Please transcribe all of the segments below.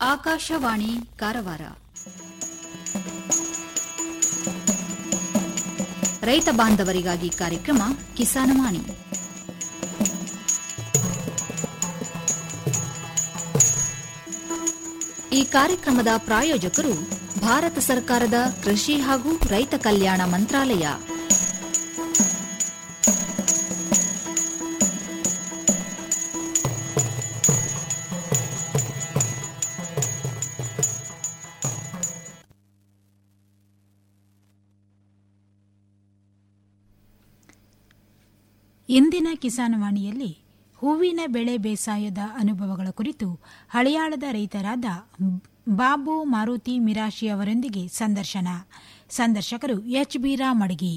ಆಕಾಶವಾಣಿ ಕಾರವಾರ ರೈತ ಬಾಂಧವರಿಗಾಗಿ ಕಾರ್ಯಕ್ರಮ ಕಿಸಾನವಾಣಿ ಈ ಕಾರ್ಯಕ್ರಮದ ಪ್ರಾಯೋಜಕರು ಭಾರತ ಸರ್ಕಾರದ ಕೃಷಿ ಹಾಗೂ ರೈತ ಕಲ್ಯಾಣ ಮಂತ್ರಾಲಯ ಇಂದಿನ ಕಿಸಾನವಾಣಿಯಲ್ಲಿ ಹೂವಿನ ಬೆಳೆ ಬೇಸಾಯದ ಅನುಭವಗಳ ಕುರಿತು ಹಳಿಯಾಳದ ರೈತರಾದ ಬಾಬು ಮಾರುತಿ ಮಿರಾಶಿ ಅವರೊಂದಿಗೆ ಸಂದರ್ಶನ ಸಂದರ್ಶಕರು ಎಚ್ ಬಿ ರಾಮಡ್ಗಿ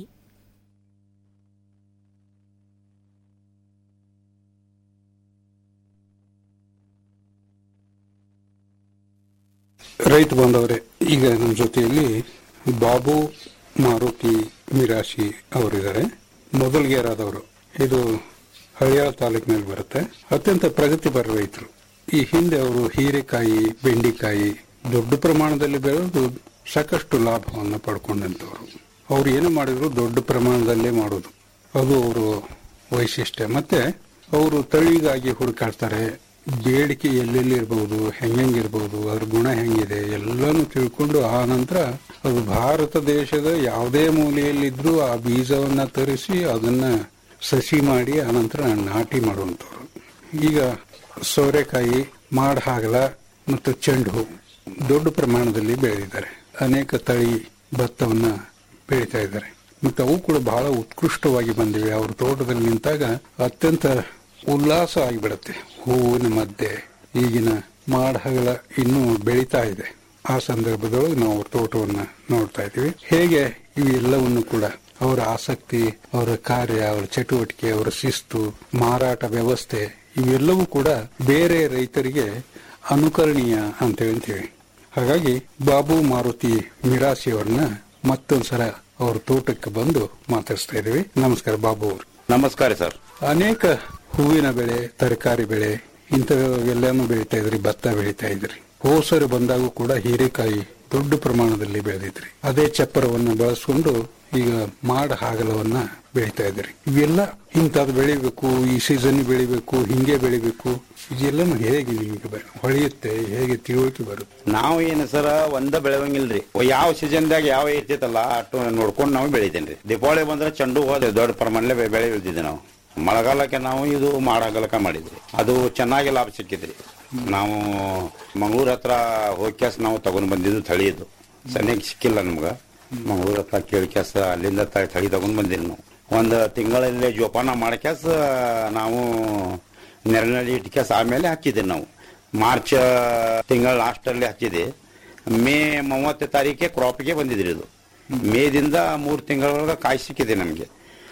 ರೈತ ಬಾಂಧವರೇ ಈಗ ನಮ್ಮ ಜೊತೆಯಲ್ಲಿ ಬಾಬು ಮಾರುತಿ ಮಿರಾಶಿ ಅವರಿದ್ದಾರೆ ಮೊದಲ್ಗೇರಾದವರು ಇದು ಹಳಿಯಾಳ ತಾಲೂಕಿನಲ್ಲಿ ಬರುತ್ತೆ ಅತ್ಯಂತ ಪ್ರಗತಿಪರ ರೈತರು ಈ ಹಿಂದೆ ಅವರು ಹೀರೆಕಾಯಿ ಬೆಂಡಿಕಾಯಿ ದೊಡ್ಡ ಪ್ರಮಾಣದಲ್ಲಿ ಬೆಳೆದು ಸಾಕಷ್ಟು ಲಾಭವನ್ನು ಪಡ್ಕೊಂಡಂತವರು ಅವ್ರು ಏನು ಮಾಡಿದ್ರು ದೊಡ್ಡ ಪ್ರಮಾಣದಲ್ಲೇ ಮಾಡೋದು ಅದು ಅವರು ವೈಶಿಷ್ಟ್ಯ ಮತ್ತೆ ಅವರು ತಳಿಗಾಗಿ ಹುಡುಕಾಡ್ತಾರೆ ಬೇಡಿಕೆ ಎಲ್ಲೆಲ್ಲಿ ಇರಬಹುದು ಹೆಂಗಿರ್ಬಹುದು ಅದ್ರ ಗುಣ ಹೆಂಗಿದೆ ಎಲ್ಲಾನು ತಿಳ್ಕೊಂಡು ಆ ನಂತರ ಅದು ಭಾರತ ದೇಶದ ಯಾವುದೇ ಮೂಲೆಯಲ್ಲಿದ್ರೂ ಆ ಬೀಜವನ್ನ ತರಿಸಿ ಅದನ್ನ ಸಸಿ ಮಾಡಿ ಆನಂತರ ನಾಟಿ ಮಾಡುವಂಥವ್ರು ಈಗ ಸೋರೆಕಾಯಿ ಮಾಡ ಹಾಗಲ ಮತ್ತು ಚೆಂಡು ಹೂ ದೊಡ್ಡ ಪ್ರಮಾಣದಲ್ಲಿ ಬೆಳೆದಿದ್ದಾರೆ ಅನೇಕ ತಳಿ ಭತ್ತವನ್ನ ಬೆಳೀತಾ ಇದ್ದಾರೆ ಮತ್ತು ಅವು ಕೂಡ ಬಹಳ ಉತ್ಕೃಷ್ಟವಾಗಿ ಬಂದಿವೆ ಅವ್ರ ತೋಟದಲ್ಲಿ ನಿಂತಾಗ ಅತ್ಯಂತ ಉಲ್ಲಾಸ ಆಗಿಬಿಡುತ್ತೆ ಹೂವಿನ ಮಧ್ಯೆ ಈಗಿನ ಮಾಡಹಗಳ ಇನ್ನೂ ಬೆಳೀತಾ ಇದೆ ಆ ಸಂದರ್ಭದೊಳಗೆ ನಾವು ಅವ್ರ ತೋಟವನ್ನ ನೋಡ್ತಾ ಇದ್ದೀವಿ ಹೇಗೆ ಇವೆಲ್ಲವನ್ನು ಕೂಡ ಅವರ ಆಸಕ್ತಿ ಅವರ ಕಾರ್ಯ ಅವರ ಚಟುವಟಿಕೆ ಅವರ ಶಿಸ್ತು ಮಾರಾಟ ವ್ಯವಸ್ಥೆ ಇವೆಲ್ಲವೂ ಕೂಡ ಬೇರೆ ರೈತರಿಗೆ ಅನುಕರಣೀಯ ಅಂತ ಹೇಳ್ತೀವಿ ಹಾಗಾಗಿ ಬಾಬು ಮಾರುತಿ ಮಿರಾಸಿ ಅವ್ರನ್ನ ಮತ್ತೊಂದ್ಸಲ ಅವ್ರ ತೋಟಕ್ಕೆ ಬಂದು ಮಾತಾಡಿಸ್ತಾ ಇದೀವಿ ನಮಸ್ಕಾರ ಬಾಬು ಅವರು ನಮಸ್ಕಾರ ಸರ್ ಅನೇಕ ಹೂವಿನ ಬೆಳೆ ತರಕಾರಿ ಬೆಳೆ ಇಂಥವೆಲ್ಲಾನು ಬೆಳೀತಾ ಇದ್ರಿ ಭತ್ತ ಬೆಳೀತಾ ಇದ್ರಿ ಹೋಸರು ಬಂದಾಗೂ ಕೂಡ ಹೀರೆಕಾಯಿ ದೊಡ್ಡ ಪ್ರಮಾಣದಲ್ಲಿ ಬೆಳೆದಿದ್ರಿ ಅದೇ ಚಪ್ಪರವನ್ನ ಬಳಸ್ಕೊಂಡು ಈಗ ಮಾಡ ಹಾಗಲವನ್ನ ಬೆಳೀತಾ ಇದ್ರಿ ಇವೆಲ್ಲ ಇಂಥದ್ದು ಬೆಳಿಬೇಕು ಈ ಸೀಸನ್ ಬೆಳಿಬೇಕು ಹಿಂಗೆ ಬೆಳಿಬೇಕು ಇದೆಲ್ಲನು ಹೇಗೆ ನಿಮಗೆ ಬ- ಹೊಳೆಯುತ್ತೆ ಹೇಗೆ ತಿಳುವಳಿಕೆ ಬರುತ್ತೆ ನಾವು ಏನು ಸರ ಒಂದ ಬೆಳೆವಂಗಿಲ್ರಿ ಯಾವ ಸೀಸನ್ದಾಗ ಯಾವ ಇರ್ತೈತಲ್ಲ ಅಷ್ಟು ನೋಡ್ಕೊಂಡು ನಾವು ಬೆಳಿತೇನ್ರಿ ದೀಪಾವಳಿ ಬಂದ್ರೆ ಚೆಂಡು ಹೋದ ದೊಡ್ಡ ಪ್ರಮಾಣದಲ್ಲಿ ಬೆ- ಬೆಳೆ ಬೆಳೆದಿದ್ದೆ ನಾವು ಮಳೆಗಾಲಕ್ಕೆ ನಾವು ಇದು ಮಾಡಾಗಲಕ ಮಾಡಿದ್ರಿ ಅದು ಚೆನ್ನಾಗಿ ಲಾಭ ಸಿಕ್ಕಿದ್ರಿ ನಾವು ಮಂಗಳೂರು ಹತ್ರ ಹೋಗ್ಯಾಸ್ ನಾವು ತಗೊಂಡ್ ಬಂದಿದ್ದು ತಳಿ ಇದು ಸರಿಯಾಗಿ ಸಿಕ್ಕಿಲ್ಲ ನಮ್ಗ ಮಂಗಳೂರು ಹತ್ರ ಕೇಳ್ಕ್ಯಾಸ ಅಲ್ಲಿಂದ ತ- ತಳಿ ತಗೊಂಡ್ ಬಂದಿರಿ ನಾವು ಒಂದು ತಿಂಗಳಲ್ಲಿ ಜೋಪಾನ ಮಾಡಕ್ಯಾಸ ನಾವು ನೆರಳಿನಲ್ಲಿ ಇಟ್ಕ್ಯಾಸ ಆಮೇಲೆ ಹಾಕಿದ್ದೀವಿ ನಾವು ಮಾರ್ಚ್ ತಿಂಗಳ ಲಾಸ್ಟ್ ಅಲ್ಲಿ ಹಚ್ಚಿದೆ ಮೇ ಮೂವತ್ತು ತಾರೀಕೆ ಕ್ರಾಪ್ಗೆ ಬಂದಿದ್ರಿ ಇದು ಮೇದಿಂದ ಮೂರು ತಿಂಗಳೊಳಗೆ ಕಾಯಿ ಸಿಕ್ಕಿದೆ ನಮಗೆ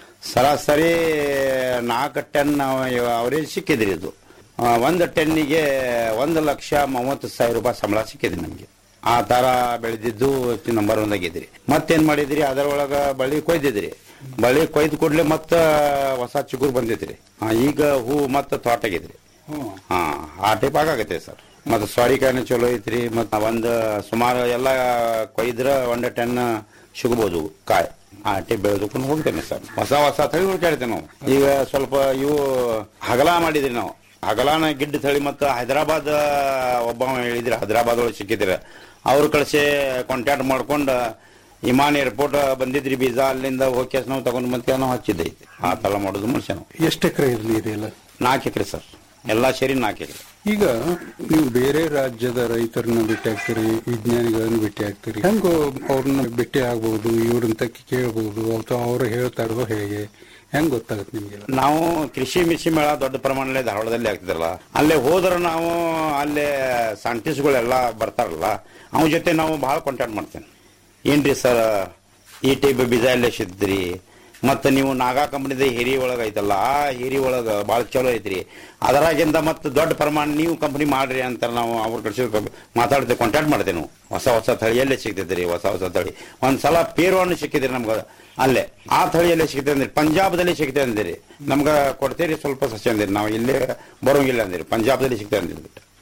ಸರಾಸರಿ ನಾಲ್ಕು ಟನ್ ಅವರೇಜ್ ಸಿಕ್ಕಿದ್ರಿ ಇದು ಆ, ಒಂದು ಟನ್ನಿಗೆ ಒಂದು ಲಕ್ಷ ಮೂವತ್ತು ಸಾವಿರ ರೂಪಾಯಿ ಸಂಬಳ ಸಿಕ್ಕಿದೆ ನಮಗೆ ಆ ತರ ಬೆಳೆದಿದ್ದು ನಂಬರ್ ಒನ್ ಆಗಿದ್ರಿ ಮತ್ತೇನ್ ಮಾಡಿದ್ರಿ ಅದರೊಳಗ ಬಳ್ಳಿ ಕೊಯ್ದಿದ್ರಿ ಬಳ್ಳಿ ಕೊಯ್ದು ಕೂಡಲೇ ಮತ್ತ ಹೊಸ ಚಿಗುರು ಬಂದಿದ್ರಿ ಆ, ಈಗ ಹೂ ಮತ್ತೆ ತೋಟಾಗಿದ್ರಿ ಹಾ ಆ ಟೈಪ್ ಆಗಾಗತ್ತೆ ಸರ್ ಮತ್ತೆ ಸ್ವಾರಿಕಾಯಿನ ಚಲೋ ಐತ್ರಿ ಮತ್ತ ಒಂದ್ ಸುಮಾರು ಎಲ್ಲ ಕೊಯ್ದ್ರ ಒಂದ್ ಟನ್ ಸಿಗಬಹುದು ಕಾಯಿ ಆ ಟೈಪ್ ಬೆಳೆದುಕೊಂಡು ಹೋಗ್ತೇನೆ ಸರ್ ಹೊಸ ಹೊಸ ತಳಿ ಹುಡುಕಾಡ್ತೇವೆ ನಾವು ಈಗ ಸ್ವಲ್ಪ ಇವು ಹಗಲ ಮಾಡಿದ್ರಿ ನಾವು ಹಗಲಾನ ಗಿಡ್ಡ ತಳಿ ಮತ್ತು ಹೈದರಾಬಾದ್ ಒಬ್ಬ ಹೇಳಿದ್ರಿ ಹೈದರಾಬಾದ್ ಒಳಗೆ ಸಿಕ್ಕಿದ್ರೆ ಅವ್ರ ಕಳಿಸಿ ಕಾಂಟ್ಯಾಕ್ಟ್ ಮಾಡ್ಕೊಂಡು ಇಮಾನ್ ಏರ್ಪೋರ್ಟ್ ಬಂದಿದ್ರಿ ಬೀಜ ಅಲ್ಲಿಂದ ಹೋಗಿ ನಾವು ತಗೊಂಡ್ ಬಂತ ನಾವು ಹಚ್ಚಿದ್ದೆ ಆ ತರ ಮಾಡೋದು ಮನುಷ್ಯ ನಾವು ಎಷ್ಟು ಎಕರೆ ಇರಲಿ ಇದೆಲ್ಲ ನಾಲ್ಕು ಎಕರೆ ಸರ್ ಎಲ್ಲಾ ಸೇರಿ ನಾಲ್ಕು ಎಕರೆ ಈಗ ನೀವು ಬೇರೆ ರಾಜ್ಯದ ರೈತರನ್ನ ಭೇಟಿ ಆಗ್ತೀರಿ ವಿಜ್ಞಾನಿಗಳನ್ನ ಭೇಟಿ ಆಗ್ತೀರಿ ಹೆಂಗೋ ಅವ್ರನ್ನ ಭೇಟಿ ಆಗ್ಬಹುದು ಇವ್ರನ್ನ ತಕ್ಕಿ ಕೇಳ್ಬಹುದು ಅಥವಾ ಅವ್ರು ಹೇಳ್ತಾರೋ ಹೇಗೆ ಹೆಂಗ್ ಗೊತ್ತಾಗುತ್ತೆ ನಿಮ್ಗೆಲ್ಲ ನಾವು ಕೃಷಿ ಮಿಷಿ ಮೇಳ ದೊಡ್ಡ ಪ್ರಮಾಣದಲ್ಲಿ ಧಾರವಾಡದಲ್ಲಿ ಆಗ್ತಿದ್ರಲ್ಲ ಅಲ್ಲೇ ಹೋದ್ರೆ ನಾವು ಅಲ್ಲೇ ಸೈಂಟಿಸ್ಟ್ಗಳೆಲ್ಲ ಬರ್ತಾರಲ್ಲ ಅವನ ಜೊತೆ ನಾವು ಬಹಳ ಕಾಂಟ್ಯಾಕ್ಟ್ ಮಾಡ್ತೇನೆ ಏನ್ರಿ ಸರ್ ಈ ಟೈಪ್ ಬೀಜ ಎಲ್ಲ ಸಿದ್ರಿ ಮತ್ತೆ ನೀವು ನಾಗಾ ಕಂಪನಿದ ಹಿರಿ ಒಳಗ ಐತಲ್ಲ ಆ ಹಿರಿ ಒಳಗ ಭಾಳ ಚಲೋ ಐತ್ರಿ ಅದರಾಗಿಂದ ಮತ್ತೆ ದೊಡ್ಡ ಪ್ರಮಾಣ ನೀವು ಕಂಪನಿ ಮಾಡ್ರಿ ಅಂತ ನಾವು ಅವ್ರ ಕಡೆ ಮಾತಾಡ್ತೇವೆ ಕಾಂಟ್ಯಾಕ್ಟ್ ಮಾಡ್ತೇವೆ ನಾವು ಹೊಸ ಹೊಸ ತಳಿಯಲ್ಲೇ ಸಿಗ್ತೈತ್ರಿ ಹೊಸ ಹೊಸ ತಳಿ ಒಂದ್ಸಲ ಪೇರು ಹಣ್ಣು ಸಿಕ್ಕಿದ್ರಿ ನಮ್ಗೆ ಅಲ್ಲೇ ಆ ತಳಿಯಲ್ಲೇ ಸಿಗ್ತದೆ ಅಂದಿರಿ ಪಂಜಾಬದಲ್ಲಿ ಸಿಗ್ತದೆ ಅಂದಿರಿ ನಮ್ಗೆ ಕೊಡ್ತೀರಿ ಸ್ವಲ್ಪ ಸಸ್ಯ ಅಂದಿರಿ ನಾವು ಇಲ್ಲೇ ಬರೋಂಗಿಲ್ಲ ಅಂದಿರಿ ಪಂಜಾಬದಲ್ಲಿ ಸಿಗ್ತದೆ ಅಂದಿರಿ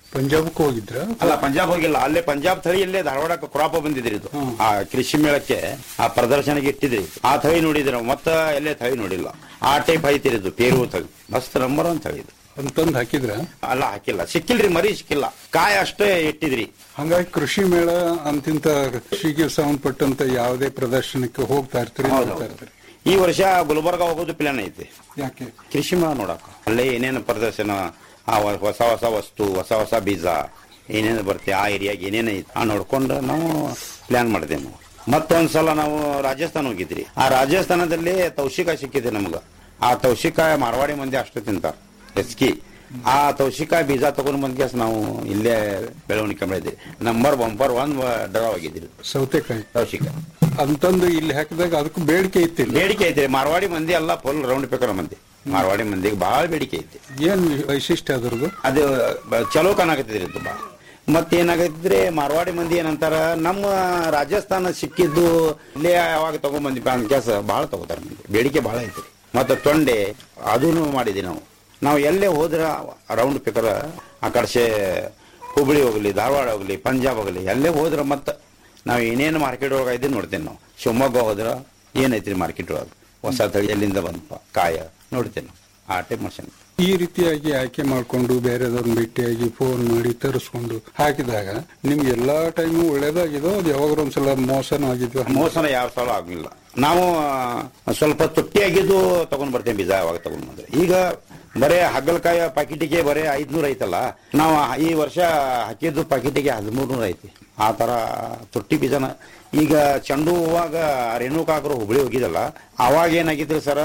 ಪಂಜಾಬಕ್ಕೆ ಹೋಗಿದ್ರ ಅಲ್ಲ ಪಂಜಾಬ್ ಹೋಗಿಲ್ಲ ಅಲ್ಲೇ ಪಂಜಾಬ್ ತಳಿಯಲ್ಲೇ ಧಾರವಾಡಕ್ಕೆ ಕ್ರಾಪ್ ಬಂದಿದ್ರಿ ಇದು ಆ ಕೃಷಿ ಮೇಳಕ್ಕೆ ಆ ಪ್ರದರ್ಶನಕ್ಕೆ ಇಟ್ಟಿದ್ರಿ ಆ ತಳಿ ನೋಡಿದ್ರ ಮತ್ತ ಎಲ್ಲೇ ತಳಿ ನೋಡಿಲ್ಲ ಆ ಟೈಪ್ ಐತಿರಿ ಇದು ಪೇರು ತಳಿ ಮಸ್ತ್ ನಂಬರ್ ಒನ್ ತಳಿ ಇದು ಅಂತಂದ್ ಹಾಕಿದ್ರ ಅಲ್ಲ ಹಾಕಿಲ್ಲ ಸಿಕ್ಕಿಲ್ರಿ ಮರಿ ಸಿಕ್ಕಿಲ್ಲ ಕಾಯಿ ಅಷ್ಟೇ ಇಟ್ಟಿದ್ರಿ ಹಂಗಾಗಿ ಕೃಷಿ ಮೇಳ ಅಂತಿಂತ ಕೃಷಿಗೆ ಸಂಬಂಧಪಟ್ಟಂತ ಯಾವುದೇ ಪ್ರದರ್ಶನಕ್ಕೆ ಹೋಗ್ತಾ ಇರ್ತೀರಿ ಹೌದು. ನೋಡ್ತಾ ಇರ್ತೀರಿ ಈ ವರ್ಷ ಗುಲ್ಬರ್ಗ ಹೋಗೋದು ಪ್ಲಾನ್ ಐತಿ ಯಾಕೆ ಕೃಷಿ ಮೇಳ ನೋಡಕ ಅಲ್ಲೇ ಏನೇನು ಪ್ರದರ್ಶನ ಆ ವ- ಹೊಸ ಹೊಸ ವಸ್ತು ಹೊಸ ಹೊಸ ಬೀಜ ಏನೇನು ಬರುತ್ತೆ ಆ ಏರಿಯಾಗೆ ಏನೇನು ಐತಿ ಆ ನೋಡ್ಕೊಂಡು ನಾವು ಪ್ಲಾನ್ ಮಾಡಿದೆವು ನಾವು ಮತ್ತೊಂದ್ಸಲ ನಾವು ರಾಜಸ್ಥಾನ ಹೋಗಿದ್ರಿ ಆ ರಾಜಸ್ಥಾನದಲ್ಲಿ ತೌಶಿಕಾಯಿ ಸಿಕ್ಕಿದೆ ನಮ್ಗ ಆ ತೌಶಿಕಾಯಿ ಮಾರವಾಡಿ ಮಂದಿ ಅಷ್ಟು ತಿಂತಾರ ಹೆಸ್ಕಿ ಆ ತೌಶಿಕಾಯಿ ಬೀಜ ತಗೊಂಡ್ ಬಂದ್ ನಾವು ಇಲ್ಲೇ ಬೆಳವಣಿಗೆ ಮಾಡಿದ್ವಿ ನಂಬರ್ ಬಂಪರ್ ಒನ್ ಡ್ರಾ ಆಗಿದ್ರಿ ಸೌತೆಕಾಯಿ ತೌಶಿಕಾಯಿ ಅಂತಂದು ಇಲ್ಲಿ ಹಾಕಿದಾಗ ಅದಕ್ಕೂ ಬೇಡಿಕೆ ಇತ್ತಿಲ್ಲ ಬೇಡಿಕೆ ಐತಿ ಮಾರವಾಡಿ ಮಂದಿ ಎಲ್ಲ ಫುಲ್ ರೌಂಡ್ ಪೇಕರ್ ಮಂದಿ ಮಾರವಾಡಿ ಮಂದಿಗೆ ಬಹಳ ಬೇಡಿಕೆ ಐತಿ ಏನ್ ವೈಶಿಷ್ಟ್ಯ ಅದ್ರದ್ದು ಅದು ಬ- ಚಲೋ ಕಾಣಕತ್ತಿದ್ರಿ ಇದು ಬಾ ಮತ್ತೇನಾಗತ್ತಿದ್ರೆ ಮಾರವಾಡಿ ಮಂದಿ ಏನಂತಾರ ನಮ್ಮ ರಾಜಸ್ಥಾನ ಸಿಕ್ಕಿದ್ದು ಇಲ್ಲೇ ಯಾವಾಗ ತಗೊಂಡ್ಬಂದಿ ಅಂತ ಕೆಲಸ ಬಹಳ ತಗೋತಾರ ಮಂದಿ ಬೇಡಿಕೆ ಬಹಳ ಐತಿ ಮತ್ತೆ ತೊಂಡೆ ಅದನ್ನು ಮಾಡಿದ್ವಿ ನಾವು ನಾವು ಎಲ್ಲೇ ಹೋದ್ರ ರೌಂಡ್ ಪಿಕರ್ ಆ ಕಡೆ ಹುಬ್ಳಿ ಹೋಗ್ಲಿ ಧಾರವಾಡ ಹೋಗ್ಲಿ ಪಂಜಾಬ್ ಹೋಗ್ಲಿ ಎಲ್ಲೇ ಹೋದ್ರ ಮತ್ತೆ ನಾವು ಏನೇನು ಮಾರ್ಕೆಟ್ ಒಳಗೆ ಇದನ್ನ ನೋಡ್ತೇವೆ ನಾವು ಶಿವಮೊಗ್ಗ ಹೋದ್ರ ಏನೈತ್ರಿ ಮಾರ್ಕೆಟ್ ಒಳಗೆ ಹೊಸ ತಳಿ ಎಲ್ಲಿಂದ ಬಂದಪ್ಪ ಕಾಯ ನೋಡ್ತೇವೆ ನಾವು ಆ ಟೈಪ್ ಮಷನ್ ಈ ರೀತಿಯಾಗಿ ಆಯ್ಕೆ ಮಾಡ್ಕೊಂಡು ಬೇರೆದವ್ರನ್ನ ಭೇಟಿಯಾಗಿ ಫೋನ್ ಮಾಡಿ ತರಿಸ್ಕೊಂಡು ಹಾಕಿದಾಗ ನಿಮ್ಗೆ ಎಲ್ಲಾ ಟೈಮು ಒಳ್ಳೇದಾಗಿದೋ ಅದು ಯಾವಾಗ ಒಂದ್ಸಲ ಮೋಸನೂ ಆಗಿದ್ವು ಮೋಸನ ಯಾವ ಸಲ ಆಗಿಲ್ಲ ನಾವು ಆ, ಸ್ವಲ್ಪ ತುಟ್ಟಿಯಾಗಿದ್ದು ತಗೊಂಡ್ ಬರ್ತೇವೆ ಬೀಜ ಅವಾಗ ತಗೊಂಡ್ ಬಂದ್ರೆ ಈಗ ಬರೇ ಹಗ್ಗಲಕಾಯ ಪಾಕಿಟಿಗೆ ಬರೇ ಐದ್ನೂರ ಐತಲ್ಲ ನಾವು ಈ ವರ್ಷ ಹಾಕಿದ್ದು ಪಾಕಿಟಿಗೆ ಹದಿಮೂರ್ನೂರ ಐತಿ ಆ ತರ ತುಟ್ಟಿ ಬೀಜನ ಈಗ ಚೆಂಡು ಹೂವಾಗ ರೇಣುಕಾಕರು ಹುಬ್ಳಿ ಹೋಗಿದಲ್ಲ ಅವಾಗ ಏನಾಗಿದ್ರಿ ಸರ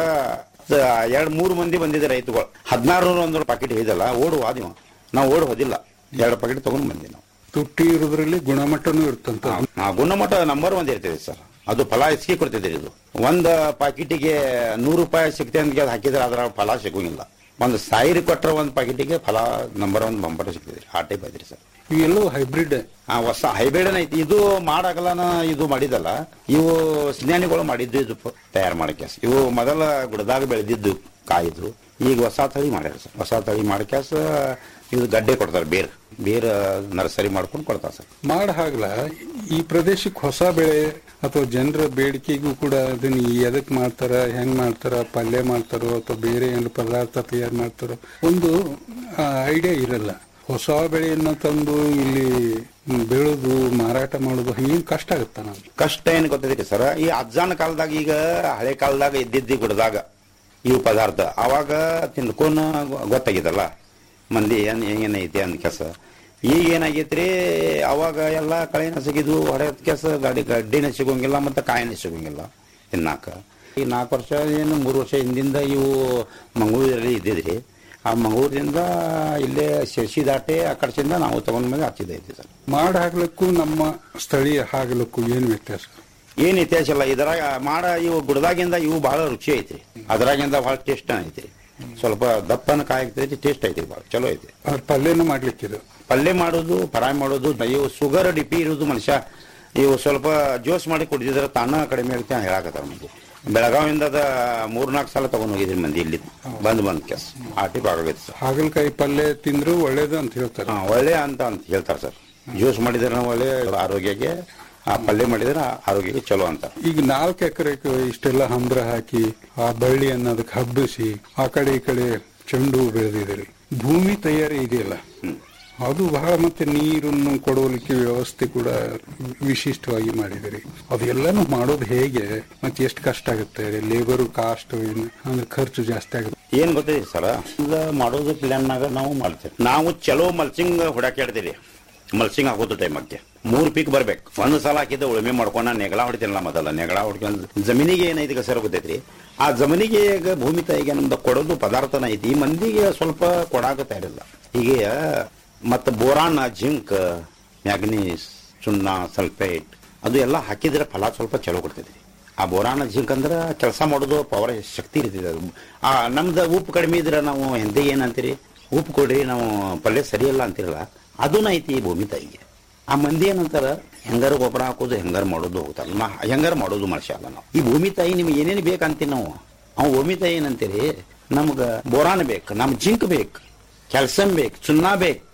ಎರಡ್ ಮೂರು ಮಂದಿ ಬಂದಿದೆ ರೈತಗಳು ಹದಿನಾರು ನೂರ ಒಂದು ಪಾಕಿಟ್ ಇದಲ್ಲ ಓಡು ಆದಿವ ನಾವು ಓಡ್ ಹೋದಿಲ್ಲ ಎರಡು ಪಾಕಿಟ್ ತಗೊಂಡ್ ಬಂದಿ ನಾವು ತುಟ್ಟಿ ಇರೋದ್ರಲ್ಲಿ ಗುಣಮಟ್ಟನೂ ಇರ್ತಂತ ಆ ಗುಣಮಟ್ಟ ನಂಬರ್ ಒಂದ್ ಇರ್ತದೆ ಸರ್ ಅದು ಫಲ ಹೆಚ್ಚಿಗೆ ಕೊಡ್ತಿದ್ರಿ ಇದು ಒಂದ್ ಪಾಕಿಟಿಗೆ ನೂರು ರೂಪಾಯಿ ಸಿಗ್ತೆ ಅಂತ ಹಾಕಿದ್ರೆ ಅದರ ಫಲ ಸಿಗೋಂಗಿಲ್ಲ ಒಂದು ಸಾವಿರ ಕೊಟ್ರೆ ಒಂದ್ ಪಾಕಿಟಿಗೆ ಫಲ ನಂಬರ್ ಒನ್ ಬಂಪರ್ ಸಿಗ್ತದೆ ಆ ಟೈಪ್ ಐತ್ರಿ ಸರ್ ಇವೆಲ್ಲವೂ ಹೈಬ್ರಿಡ್ ಆ ಹೊಸ ಹೈಬ್ರಿಡ್ ಐತಿ ಇದು ಮಾಡಾಗಲನ ಇದು ಮಾಡಿದಲ್ಲ ಇವು ವಿಜ್ಞಾನಿಗಳು ಮಾಡಿದ್ದು ಇದು ತಯಾರು ಮಾಡಕ್ಯಾಸ ಇವು ಮೊದಲ ಗುಡದಾಗ ಬೆಳೆದಿದ್ದು ಕಾಯಿದು ಈಗ ಹೊಸ ತಳಿ ಮಾಡ್ಯಾರ ಸರ್ ಹೊಸ ತಳಿ ಮಾಡಕ್ಯಾಸ ಇದು ಗಡ್ಡೆ ಕೊಡ್ತಾರೆ ಬೇರ್ ಬೇರ್ ನರ್ಸರಿ ಮಾಡ್ಕೊಂಡು ಕೊಡ್ತಾರೆ ಸರ್ ಮಾಡ ಹಾಗಲ ಈ ಪ್ರದೇಶಕ್ಕೆ ಹೊಸ ಬೆಳೆ ಅಥವಾ ಜನರ ಬೇಡಿಕೆಗೂ ಕೂಡ ಅದನ್ನ ಎದಕ್ ಮಾಡ್ತಾರ ಹೆಂಗ್ ಮಾಡ್ತಾರ ಪಲ್ಯ ಮಾಡ್ತಾರೋ ಅಥವಾ ಬೇರೆ ಏನು ಪದಾರ್ಥ ತಯಾರು ಮಾಡ್ತಾರೋ ಒಂದು ಐಡಿಯಾ ಇರಲ್ಲ ಹೊಸ ಬೆಳೆಯನ್ನ ತಂದು ಇಲ್ಲಿ ಬೆಳೆದು ಮಾರಾಟ ಮಾಡೋದು ಹಿಂಗೆ ಕಷ್ಟ ಆಗುತ್ತ ನಾನು ಕಷ್ಟ ಏನು ಗೊತ್ತೈತಿ ಸರ್ ಈ ಅಜ್ಜಾನ ಕಾಲದಾಗ ಈಗ ಹಳೆ ಕಾಲದಾಗ ಇದ್ದಿದ್ದಿ ಗುಡದಾಗ ಇವು ಪದಾರ್ಥ ಅವಾಗ ತಿನ್ಕೊಂಡ ಗೊತ್ತಾಗಿದಲ್ಲ ಮಂದಿ ಏನ್ ಹೆಂಗೇನೈತಿ ಅಂದ ಕೆಲಸ ಈಗ ಏನಾಗೈತ್ರಿ ಅವಾಗ ಎಲ್ಲ ಕಳೆನ ಸಿಗಿದ್ವು ಹೊಡೆದ ಕೆಲಸ ಗಾಡಿ ಗಡ್ಡಿನ ಸಿಗೋಂಗಿಲ್ಲ ಮತ್ತೆ ಕಾಯಿನ ಸಿಗೋಂಗಿಲ್ಲ ತಿನ್ನಾಕ ಈ ನಾಲ್ಕು ವರ್ಷ ಏನು ಮೂರು ವರ್ಷ ಹಿಂದಿಂದ ಇವು ಮಂಗಳೂರಲ್ಲಿ ಇದ್ದಿದ್ರಿ ಆ ಮಂಗಳೂರಿಂದ ಇಲ್ಲೇ ಶಿರ್ಸಿ ದಾಟೆ ಆ ಕಡೆಸಿಂದ ನಾವು ತಗೊಂಡ್ ಮೇಲೆ ಹಚ್ಚಿದೈತಿ ಸರ್ ಮಾಡ ಹಾಕ್ಲಿಕ್ಕೂ ನಮ್ಮ ಸ್ಥಳೀಯ ಹಾಗಲಕ್ಕೂ ಏನು ವ್ಯತ್ಯಾಸ ಏನ್ ವ್ಯತ್ಯಾಸ ಇಲ್ಲ ಇದ್ರಾಗ ಮಾಡ ಇವು ಗುಡದಾಗಿಂದ ಇವು ಬಹಳ ರುಚಿ ಐತ್ರಿ ಅದ್ರಾಗಿಂದ ಬಹಳ ಟೇಸ್ಟ್ ಐತ್ರಿ ಸ್ವಲ್ಪ ದಪ್ಪನ ಕಾಯಿ ಆಗ್ತೈತಿ ಟೇಸ್ಟ್ ಐತ್ರಿ ಬಹಳ ಚಲೋ ಐತಿ ಅದ್ ಪಲ್ಯನೂ ಮಾಡ್ಲಿಕ್ಕಿದು ಪಲ್ಯ ಮಾಡೋದು ಫ್ರೈ ಮಾಡೋದು ಇವು ಶುಗರ್ ಡಿಪಿ ಇರೋದು ಮನುಷ್ಯ ಇವು ಸ್ವಲ್ಪ ಜೋಸ್ ಮಾಡಿ ಕುಡಿದಿದ್ರೆ ತಾನ ಕಡಿಮೆ ಆಗುತ್ತೆ ಅಂತ ಹೇಳಕತ್ತಾರ ಮಂದಿ ಬೆಳಗಾವಿಂದ ಅದ ಮೂರ್ನಾಲ್ಕು ಸಲ ತಗೊಂಡ್ ಹೋಗಿದ್ರಿ ಮಂದಿ ಇಲ್ಲಿ ಬಂದ್ ಬಂದ್ ಕೆಸ್ ಆ ಟಿಪ್ ಆಗೈತೆ ಸರ್ ಹಾಗಲಕಾಯಿ ಪಲ್ಯ ತಿಂದ್ರು ಒಳ್ಳೇದು ಅಂತ ಹೇಳ್ತಾರೆ ಹಾ, ಒಳ್ಳೆ ಅಂತ ಅಂತ ಹೇಳ್ತಾರೆ ಸರ್ ಜ್ಯೂಸ್ ಮಾಡಿದ್ರೆ ನಾವು ಒಳ್ಳೆ ಆರೋಗ್ಯಕ್ಕೆ ಆ ಪಲ್ಯ ಮಾಡಿದ್ರೆ ಆರೋಗ್ಯಕ್ಕೆ ಚಲೋ ಅಂತ ಈಗ ನಾಲ್ಕು ಎಕರೆ ಇಷ್ಟೆಲ್ಲ ಹಂದ್ರ ಹಾಕಿ ಆ ಬಳ್ಳಿಯನ್ನ ಅದಕ್ಕೆ ಹಬ್ಬಿಸಿ ಆ ಕಡೆ ಈ ಕಡೆ ಚೆಂಡು ಹೂ ಬೆಳೆದಿದ್ದೀರಿ ಭೂಮಿ ತಯಾರಿ ಇದೆಯಲ್ಲ ಅದು ಬಹಳ ಮತ್ತೆ ನೀರನ್ನು ಕೊಡೋಲಿಕ್ಕೆ ವ್ಯವಸ್ಥೆ ಕೂಡ ವಿಶಿಷ್ಟವಾಗಿ ಮಾಡಿದಿರಿ ಅದೆಲ್ಲಾನು ಮಾಡೋದು ಹೇಗೆ ಮತ್ತೆ ಎಷ್ಟು ಕಷ್ಟ ಆಗುತ್ತೆ ಲೇಬರ್ ಕಾಸ್ಟ್ ಅಂದ್ರೆ ಖರ್ಚು ಜಾಸ್ತಿ ಆಗುತ್ತೆ ಏನ್ ಗೊತ್ತೈತಿ ಸರ ಈಗ ಮಾಡೋದು ಪ್ಲಾನ್ನಾಗ ನಾವು ಮಾಡ್ತೇವೆ ನಾವು ಚಲೋ ಮಲ್ಚಿಂಗ್ ಹುಡಕಾಡ್ತೀವಿ ಮಲ್ಚಿಂಗ್ ಹಾಕೋದು ಟೈಮಕ್ಕೆ ಮೂರ್ ಪೀಕ್ ಬರ್ಬೇಕು ಒಂದ್ ಸಲ ಹಾಕಿದ್ದ ಉಳುಮೆ ಮಾಡ್ಕೊಂಡ ನೆಗಳ ಹೊಡಿತೀನಲ್ಲ ಮೊದಲ ನೆಗಳ ಹೊಡ್ಕೊಂಡು ಜಮೀನಿಗೆ ಏನೈತಿ ಸರ್ ಗೊತ್ತೈತ್ರಿ ಆ ಜಮೀನಿಗೆ ಈಗ ಭೂಮಿ ತಾಯಿಗೆ ನಮ್ದು ಕೊಡೋದು ಪದಾರ್ಥನ ಐತಿ ಈ ಮಂದಿಗೆ ಸ್ವಲ್ಪ ಕೊಡಾಕ ತಯಾರಿಲ್ಲ ಹೀಗೆ ಮತ್ತೆ ಬೋರಾನ್ ಜಿಂಕ್ ಮ್ಯಾಗ್ನೀಸ್ ಚುನ್ನ ಸಲ್ಫೇಟ್ ಅದು ಎಲ್ಲ ಹಾಕಿದ್ರೆ ಫಲ ಸ್ವಲ್ಪ ಚಲೋ ಕೊಡ್ತೈತಿ ಆ ಬೋರಾನ ಜಿಂಕ್ ಅಂದ್ರೆ ಕೆಲಸ ಮಾಡೋದು ಪವರ್ ಶಕ್ತಿ ಇರ್ತದೆ ಅದು ಆ ನಮ್ದು ಉಪ್ಪು ಕಡಿಮೆ ಇದ್ರೆ ನಾವು ಎಂತ ಏನಂತೀರಿ ಉಪ್ಪು ಕೊಡ್ರಿ ನಾವು ಪಲ್ಯ ಸರಿಯಲ್ಲ ಅಂತಿರಲ್ಲ ಅದನ್ನ ಐತಿ ಈ ಭೂಮಿ ತಾಯಿಗೆ ಆ ಮಂದಿ ಏನಂತಾರ ಹೆಂಗಾರ ಗೊಬ್ಬರ ಹಾಕೋದು ಹೆಂಗಾರ ಮಾಡೋದು ಹೋಗ್ತಾರ ನಾ ಹೆಂಗಾರ ಮಾಡೋದು ಮನುಷ್ಯ ಅಲ್ಲ ನಾವು ಈ ಭೂಮಿ ತಾಯಿ ನಿಮ್ಗೆ ಏನೇನು ಬೇಕಂತೀವಿ ನಾವು ಅವ್ ಭೂಮಿ ತಾಯಿ ಏನಂತೀರಿ ನಮ್ಗೆ ಬೋರಾನ್ ಬೇಕು ನಮ್ ಜಿಂಕ್ ಬೇಕು ಕ್ಯಾಲ್ಸಿಯಂ ಬೇಕು ಚುನ್ನ ಬೇಕು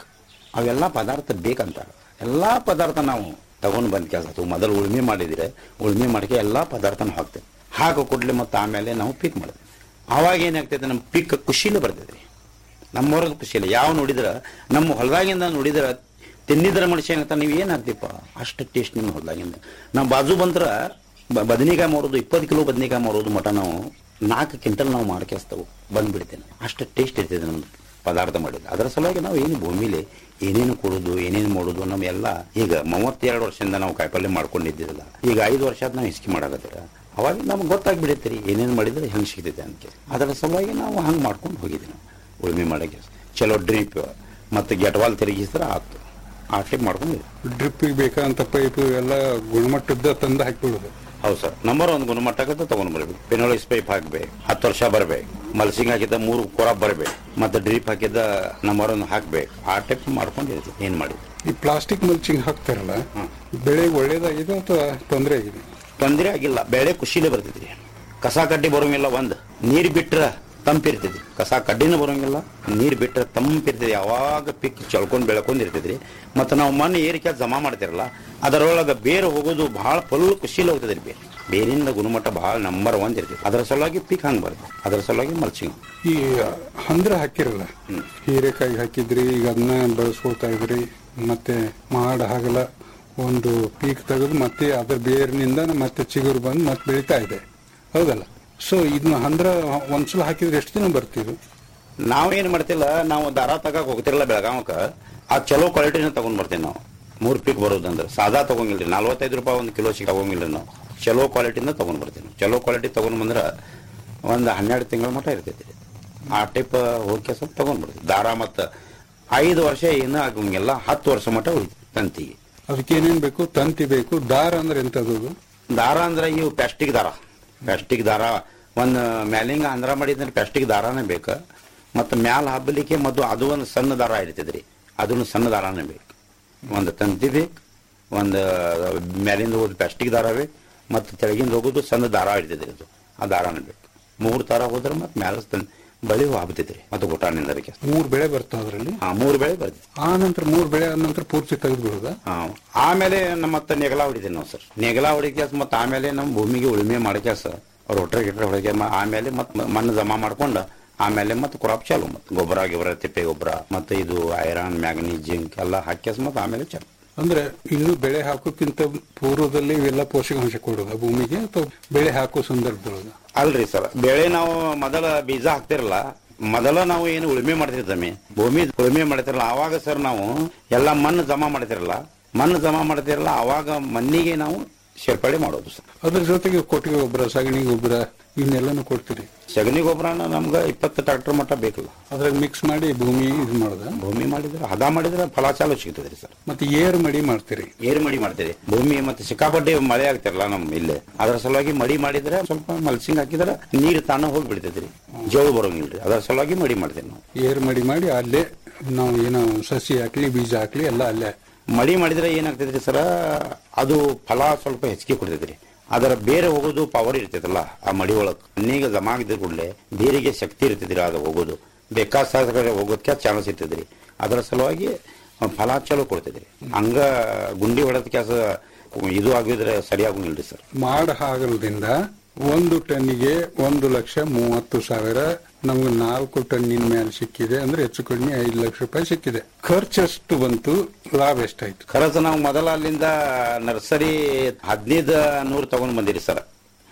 ಅವೆಲ್ಲ ಪದಾರ್ಥ ಬೇಕಂತ ಎಲ್ಲ ಪದಾರ್ಥ ನಾವು ತಗೊಂಡು ಬಂದ ಕೆಲಸ ಮೊದಲು ಉಳುಮೆ ಮಾಡಿದ್ರೆ ಉಳುಮೆ ಮಾಡಕ್ಕೆ ಎಲ್ಲ ಪದಾರ್ಥನ ಹಾಕ್ತೇವೆ ಹಾಕೋ ಕೂಡಲೇ ಮತ್ತೆ ಆಮೇಲೆ ನಾವು ಪಿಕ್ ಮಾಡ್ತೇವೆ ಆವಾಗ ಏನಾಗ್ತೈತೆ ನಮ್ಮ ಪಿಕ್ ಖುಷಿಲೇ ಬರ್ತೈತೆ ರೀ ನಮ್ಮವ್ರದ್ದು ಖುಷಿಲ್ಲ ಯಾವ ನೋಡಿದ್ರೆ ನಮ್ಮ ಹೊಲದಾಗಿಂದ ನೋಡಿದ್ರೆ ತಿನ್ನಿದ್ರ ಮನುಷ್ಯ ಏನಂತ ನೀವು ಏನು ಹಾಕ್ತಿಪ್ಪ ಅಷ್ಟು ಟೇಸ್ಟ್ ನಿಮ್ಮ ಹೊಲದಾಗಿಂದ ನಾವು ಬಾಜು ಬಂದ್ರೆ ಬ- ಬದನೆಕಾಯಿ ಮಾರೋದು ಇಪ್ಪತ್ತು ಕಿಲೋ ಬದನೆಕಾಯಿ ಮಾರೋದು ಮಟ ನಾವು ನಾಲ್ಕು ಕ್ವಿಂಟಲ್ ನಾವು ಮಾಡ್ಕೇಸ್ತವು ಬಂದ್ಬಿಡ್ತೇನೆ ಅಷ್ಟು ಟೇಸ್ಟ್ ಇರ್ತೈತೆ ನಮ್ದು ಪದಾರ್ಥ ಮಾಡಿದ್ರೆ ಅದರ ಸಲುವಾಗಿ ನಾವು ಏನು ಭೂಮಿಲಿ ಏನೇನು ಕೊಡೋದು ಏನೇನು ಮಾಡೋದು ನಮ್ಮೆಲ್ಲ ಈಗ ಮೂವತ್ತೆರಡು ವರ್ಷದಿಂದ ನಾವು ಕಾಯಿಪಲ್ಯ ಮಾಡ್ಕೊಂಡಿದ್ದಿರಲ್ಲ ಈಗ ಐದು ವರ್ಷ ಆದ್ ನಾವು ಹಿಸ್ಕಿ ಮಾಡಾಕತ್ತೀರ ಅವಾಗ ನಮ್ಗೆ ಗೊತ್ತಾಗ್ಬಿಡೈತೆ ರೀ ಏನೇನು ಮಾಡಿದ್ರೆ ಹೆಂಗೆ ಸಿಗ್ತೈತೆ ಅಂತ ಅದರ ಸಲುವಾಗಿ ನಾವು ಹಂಗೆ ಮಾಡ್ಕೊಂಡು ಹೋಗಿದ್ದೀವಿ ನಾವು ಉಳುಮೆ ಮಾಡೋಕ್ಕೆ ಚಲೋ ಡ್ರಿಪ್ ಮತ್ತು ಗೆಟ್ವಾಲ್ ತಿರುಗಿಸಿದ್ರೆ ಆಯ್ತು ಆ ಟೈಪ್ ಮಾಡ್ಕೊಂಡು ಡ್ರಿಪ್ಪಿಗೆ ಬೇಕಾದಂತ ಪೈಪು ಎಲ್ಲ ಗುಣಮಟ್ಟದ ತಂದು ಹಾಕಿಬಿಡೋದು ಹೌದು ಸರ್ ನಂಬರ್ ಒಂದು ಗುಣಮಟ್ಟಕ್ಕೆ ತಗೊಂಡು ಬರ್ಬೇಕು ಪೆನೋಲಿಸ್ ಪೈಪ್ ಹಾಕ್ಬೇಕು ಹತ್ತು ವರ್ಷ ಬರಬೇಕು ಮಲ್ಸಿಂಗ್ ಹಾಕಿದ್ದ ಮೂರು ಕೊರಾಬ್ ಬರಬೇಕು ಮತ್ತೆ ಡ್ರಿಪ್ ಹಾಕಿದ್ದ ನಂಬರ್ ಒಂದು ಹಾಕ್ಬೇಕು ಆ ಟೈಪ್ ಮಾಡ್ಕೊಂಡಿರ್ತೀವಿ ಏನು ಮಾಡಿದ್ವಿ ಈ ಪ್ಲಾಸ್ಟಿಕ್ ಮಲ್ಚಿಂಗ್ ಹಾಕ್ತಾರಲ್ಲ ಬೆಳೆ ಒಳ್ಳೇದಾಗಿದೆ ಅಥವಾ ತೊಂದರೆ ಆಗಿದೆ ತೊಂದರೆ ಆಗಿಲ್ಲ ಬೆಳೆ ಖುಷಿಲೇ ಬರ್ತೈತಿ ಕಸ ಕಡ್ಡಿ ಬರೋಂಗಿಲ್ಲ ಒಂದು ನೀರು ಬಿಟ್ರೆ ತಂಪಿರ್ತೈತಿ ಕಸ ಕಡ್ಡಿನೂ ಬರೋಂಗಿಲ್ಲ ನೀರು ಬಿಟ್ರೆ ತಂಪಿರ್ತೈತಿ ಯಾವಾಗ ಪಿಕ್ ಚಳ್ಕೊಂಡು ಬೆಳ್ಕೊಂಡು ಇರ್ತೈತ್ರಿ ಮತ್ತು ನಾವು ಮಣ್ಣು ಏರಿಕೆ ಜಮಾ ಮಾಡ್ತಿರಲ್ಲ ಅದರೊಳಗೆ ಬೇರೆ ಹೋಗೋದು ಭಾಳ ಫುಲ್ ಖುಷಿಲಿ ಹೋಗ್ತದೆ ರೀ ಬೇರೆ ಬೇರಿಂದ ಗುಣಮಟ್ಟ ಭಾಳ ನಂಬರ್ ಒನ್ ಇರ್ತೈತಿ ಅದರ ಸಲುವಾಗಿ ಪಿಕ್ ಹಂಗೆ ಬರ್ತದೆ ಅದರ ಸಲುವಾಗಿ ಮಲ್ಚಿಂಗ್ ಈ ಹಂದ್ರ ಹಾಕಿರಲ್ಲ ಹೀರೆಕಾಯಿ ಹಾಕಿದ್ರಿ ಈಗ ಅದನ್ನ ಬೆಳೆಸ್ಕೊಳ್ತಾ ಇದ್ರಿ ಮತ್ತೆ ಮಾಡ ಹಾಗಲ್ಲ ಒಂದು ಪೀಕ್ ತೆಗೆದು ಮತ್ತೆ ಅದ್ರ ಬೇರಿನಿಂದ ಮತ್ತೆ ಚಿಗುರು ಬಂದು ಮತ್ತೆ ಬೆಳೀತಾ ಇದೆ ಹೌದಲ್ಲ ಸೊ ಇದನ್ನ ಹಂದ್ರ ಒಂದ್ಸಲ ಹಾಕಿದ್ರೆ ಎಷ್ಟು ದಿನ ಬರ್ತಿದ್ರು ನಾವೇನು ಮಾಡ್ತಿಲ್ಲ ನಾವು ದಾರ ತಗಕ್ ಹೋಗ್ತಿರಲ್ಲ ಬೆಳಗಾವಕ್ಕೆ ಆ ಚಲೋ ಕ್ವಾಲಿಟಿನ ತಗೊಂಡ್ ಬರ್ತೀವಿ ನಾವು ಮೂರು ಪೀಕ್ ಬರೋದಂದ್ರೆ ಸಾದಾ ತಗೊಂಗಿಲ್ರಿ ನಲ್ವತ್ತೈದು ರೂಪಾಯಿ ಒಂದು ಕಿಲೋ ಸಿಗ್ ತಗೊಂಗಿಲ್ಲ ನಾವು ಚಲೋ ಕ್ವಾಲಿಟಿನ ತಗೊಂಡ್ ಬರ್ತೀವಿ ನಾವು ಚಲೋ ಕ್ವಾಲಿಟಿ ತಗೊಂಡ್ ಬಂದ್ರೆ ಒಂದು ಹನ್ನೆರಡು ತಿಂಗಳ ಮಟ್ಟ ಇರ್ತೈತಿ ಆ ಟೈಪ್ ಹೋಗಿ ಸ್ವಲ್ಪ ತಗೊಂಡ್ ಬರ್ತೀವಿ ದಾರ ಮತ್ತು ಐದು ವರ್ಷ ಏನೂ ಆಗಂಗಿಲ್ಲ ಹತ್ತು ವರ್ಷ ಮಟ್ಟ ಉಳಿತು ತಂತಿಗೆ ಅದಕ್ಕೆ ಏನೇನ್ ಬೇಕು ತಂತಿ ಬೇಕು ದಾರ ಅಂದ್ರೆ ಎಂತದ್ದು ದಾರ ಅಂದ್ರೆ ಇವು ಪ್ಲಾಸ್ಟಿಕ್ ದಾರ ಪ್ಲಾಸ್ಟಿಕ್ ದಾರ ಒಂದು ಮ್ಯಾಲಿಂಗ ಆಂಧ್ರ ಮಾಡಿದ್ರೆ ಪ್ಲಾಸ್ಟಿಕ್ ದಾರನೇ ಬೇಕು ಮತ್ತು ಮ್ಯಾಲ ಹಬ್ಬಲಿಕ್ಕೆ ಮತ್ತು ಅದು ಒಂದು ಸಣ್ಣ ದಾರ ಇರ್ತೈತ್ರಿ ಅದನ್ನು ಸಣ್ಣ ದಾರನೇ ಬೇಕು ಒಂದು ತಂತಿ ಬೇಕು ಒಂದು ಮ್ಯಾಲಿಂದ ಹೋಗೋದು ಪ್ಲಾಸ್ಟಿಕ್ ದಾರ ಬೇಕು ಮತ್ತು ತೆಳಗಿಂದ ಹೋಗೋದು ಸಣ್ಣ ದಾರ ಇರ್ತೈತ್ರಿ ಅದು ಆ ದಾರನೇ ಬೇಕು ಮೂರು ದಾರ ಹೋದ್ರೆ ಮತ್ತು ಮ್ಯಾಲ ತನ್ ಬಳಿ ಹಬ್ಬತೈತ್ರಿ ಮತ್ತು ಗೊಟಾನಿಂದ ಅದಕ್ಕೆ ಮೂರ್ ಬೆಳೆ ಬರ್ತಾವ ಅದ್ರಲ್ಲಿ ಆ ಮೂರು ಬೆಳೆ ಬರ್ತೈತಿ ಆ ನಂತರ ಮೂರ್ ಬೆಳೆ ಆದ ನಂತರ ಪೂರ್ತಿ ತೆಗೆದು ಬಿಡೋದಾ ಹಾ. ಆಮೇಲೆ ನಮ್ಮ ಮತ್ತೆ ನೆಗಲ ಹೊಡಿತೀವಿ ನಾವು ಸರ್ ನೆಗಲ ಹೊಡಿಕ್ಯಾಸ ಮತ್ತೆ ಆಮೇಲೆ ನಮ್ಮ ಭೂಮಿಗೆ ಉಳುಮೆ ಮಾಡಕ್ಯಾಸ ರೊಟ್ರೆ ಗಿಟ್ರೆ ಹೊಡಿಕೆ ಮಾ- ಆಮೇಲೆ ಮತ್ತೆ ಮಣ್ಣು ಜಮಾ ಮಾಡ್ಕೊಂಡು ಆಮೇಲೆ ಮತ್ತೆ ಕ್ರಾಪ್ ಚಾಲು ಮತ್ತೆ ಗೊಬ್ಬರ ಗಿಬ್ಬರ ತಿಪ್ಪೆ ಗೊಬ್ಬರ ಮತ್ತೆ ಇದು ಐರನ್ ಮ್ಯಾಗ್ನಿ ಜಿಂಕ್ ಎಲ್ಲ ಹಾಕ್ಯಾಸ ಮತ್ತೆ ಆಮೇಲೆ ಚಾಲು ಅಂದ್ರೆ ಇನ್ನು ಬೆಳೆ ಹಾಕೋಕ್ಕಿಂತ ಪೂರ್ವದಲ್ಲಿ ಇವೆಲ್ಲ ಪೋಷಕಾಂಶ ಕೊಡೋದ ಭೂಮಿಗೆ ಅಥವಾ ಬೆಳೆ ಹಾಕೋ ಸಂದರ್ಭದೊಳಗ ಅಲ್ರಿ ಸರ್ ಬೆಳೆ ನಾವು ಮೊದಲ ಬೀಜ ಹಾಕ್ತಿರಲ್ಲ ಮೊದಲ ನಾವು ಏನು ಉಳುಮೆ ಮಾಡ್ತಿರ್ತೀವಿ ಭೂಮಿ ಉಳುಮೆ ಮಾಡ್ತಿರಲ್ಲ ಆವಾಗ ಸರ್ ನಾವು ಎಲ್ಲ ಮಣ್ಣು ಜಮಾ ಮಾಡ್ತಿರಲ್ಲ ಮಣ್ಣು ಜಮಾ ಮಾಡ್ತಿರಲ್ಲ ಆವಾಗ ಮಣ್ಣಿಗೆ ನಾವು ಸೇರ್ಪಡೆ ಮಾಡೋದು ಸರ್ ಅದ್ರ ಜೊತೆಗೆ ಕೊಟ್ಟಿಗೆ ಗೊಬ್ಬರ ಸಗಣಿ ಗೊಬ್ಬರ ಇವನ್ನೆಲ್ಲನೂ ಕೊಡ್ತೀರಿ ಸಗಣಿ ಗೊಬ್ಬರನ ನಮ್ಗೆ ಇಪ್ಪತ್ತು ಟ್ರಾಕ್ಟರ್ ಮಟ್ಟ ಬೇಕಲ್ಲ ಅದ್ರಾಗ ಮಿಕ್ಸ್ ಮಾಡಿ ಭೂಮಿ ಇದು ಮಾಡೋದ ಭೂಮಿ ಮಾಡಿದ್ರೆ ಹದ ಮಾಡಿದ್ರೆ ಫಲ ಚಾಲು ಸಿಗ್ತದ್ರಿ ಸರ್ ಮತ್ತೆ ಏರ್ ಮಡಿ ಮಾಡ್ತೀರಿ ಏರು ಮಡಿ ಮಾಡ್ತೀರಿ ಭೂಮಿ ಮತ್ತೆ ಸಿಕ್ಕಾಪಟ್ಟೆ ಮಳೆ ಆಗ್ತಿರಲ್ಲ ನಮ್ ಇಲ್ಲಿ ಅದರ ಸಲುವಾಗಿ ಮಡಿ ಮಾಡಿದ್ರೆ ಸ್ವಲ್ಪ ಮಲ್ಸಿಂಗ್ ಹಾಕಿದ್ರೆ ನೀರು ತಾನ ಹೋಗಿ ಬಿಡ್ತೈತ್ರಿ ಜೋಳು ಬರೋಂಗಿಲ್ರಿ ಅದರ ಸಲುವಾಗಿ ಮಡಿ ಮಾಡ್ತೀವಿ ನಾವು ಏರ್ ಮಡಿ ಮಾಡಿ ಅಲ್ಲೇ ನಾವು ಏನೋ ಸಸಿ ಹಾಕ್ಲಿ ಬೀಜ ಹಾಕ್ಲಿ ಎಲ್ಲ ಅಲ್ಲೇ ಮಡಿ ಮಾಡಿದ್ರೆ ಏನಾಗ್ತೈತ್ರಿ ಸರ ಅದು ಫಲ ಸ್ವಲ್ಪ ಹೆಚ್ಚಿಗೆ ಕೊಡ್ತೈತ್ರಿ ಅದರ ಬೇರೆ ಹೋಗೋದು ಪವರ್ ಇರ್ತೈತಲ್ಲ ಆ ಮಡಿ ಒಳಗೆ ಮಣ್ಣಿಗೆ ಜಮಾ ಆಗಿದ್ದ ಕೂಡಲೇ ಬೇರಿಗೆ ಶಕ್ತಿ ಇರ್ತೈತ್ರಿ ಅದು ಹೋಗೋದು ಬೇಕಾದ ಕಡೆ ಹೋಗೋದಕ್ಕೆ ಚಾನ್ಸ್ ಇರ್ತೈತ್ರಿ ಅದರ ಸಲುವಾಗಿ ಫಲ ಚಲೋ ಕೊಡ್ತೈತ್ರಿ ಹಂಗ ಗುಂಡಿ ಹೊಡೆದ ಕೆಲಸ ಇದು ಆಗಿದ್ರೆ ಸರಿ ಆಗೋಂಗಿಲ್ರಿ ಸರ್ ಮಾಡ ಹಾಗಲದಿಂದ ಒಂದು ಟನ್ನಿಗೆ ಒಂದು ಲಕ್ಷ ಮೂವತ್ತು ಸಾವಿರ ನಮ್ಗೆ ನಾಲ್ಕು ಟನ್ನಿನ ಮೇಲೆ ಸಿಕ್ಕಿದೆ ಅಂದ್ರೆ ಹೆಚ್ಚು ಕಡಿಮೆ ಐದು ಲಕ್ಷ ರೂಪಾಯಿ ಸಿಕ್ಕಿದೆ ಖರ್ಚೆಷ್ಟು ಬಂತು ಲಾಭ ಎಷ್ಟಾಯ್ತು ಖರಚ್ ನಾವು ಮೊದಲ ಅಲ್ಲಿಂದ ನರ್ಸರಿ ಹದಿನೈದು ನೂರು ತಗೊಂಡ್ ಬಂದಿರಿ ಸರ್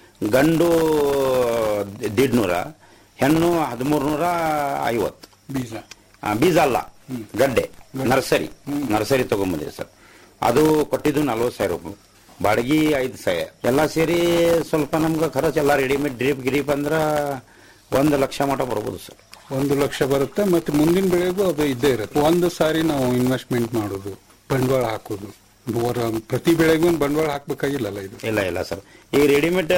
ಗಂಡು ದೀಡ್ ನೂರ ಹೆಣ್ಣು ಹದಿಮೂರು ನೂರ ಐವತ್ತು ಬೀಜ ಆ, ಬೀಜ ಅಲ್ಲ ಗಡ್ಡೆ ನರ್ಸರಿ ನರ್ಸರಿ ತಗೊಂಡ್ಬಂದಿರಿ ಸರ್ ಅದು ಕೊಟ್ಟಿದ್ದು ನಲ್ವತ್ತು ಸಾವಿರ ರೂಪಾಯಿ ಬಾಡಿಗೆ ಐದು ಸಾವಿರ ಎಲ್ಲ ಸೇರಿ ಸ್ವಲ್ಪ ನಮ್ಗೆ ಖರ್ಚು ಎಲ್ಲ ರೆಡಿಮೇಡ್ ಡ್ರಿಪ್ ಗಿರಿಪ್ ಅಂದ್ರ ಒಂದು ಲಕ್ಷ ಮಟ ಬರ್ಬೋದು ಸರ್ ಒಂದು ಲಕ್ಷ ಬರುತ್ತೆ ಮತ್ತೆ ಮುಂದಿನ ಬೆಳೆಗೂ ಅದು ಇದ್ದೇ ಇರುತ್ತೆ ಒಂದು ಸಾರಿ ನಾವು ಇನ್ವೆಸ್ಟ್ಮೆಂಟ್ ಮಾಡೋದು ಬಂಡವಾಳ ಹಾಕೋದು ಬೋರ ಪ್ರತಿ ಬೆಳೆಗೂ ಒಂದು ಬಂಡವಾಳ ಹಾಕ್ಬೇಕಾಗಿಲ್ಲಲ್ಲ ಇದು ಇಲ್ಲ ಇಲ್ಲ ಸರ್ ಈ ರೆಡಿಮೇಡ್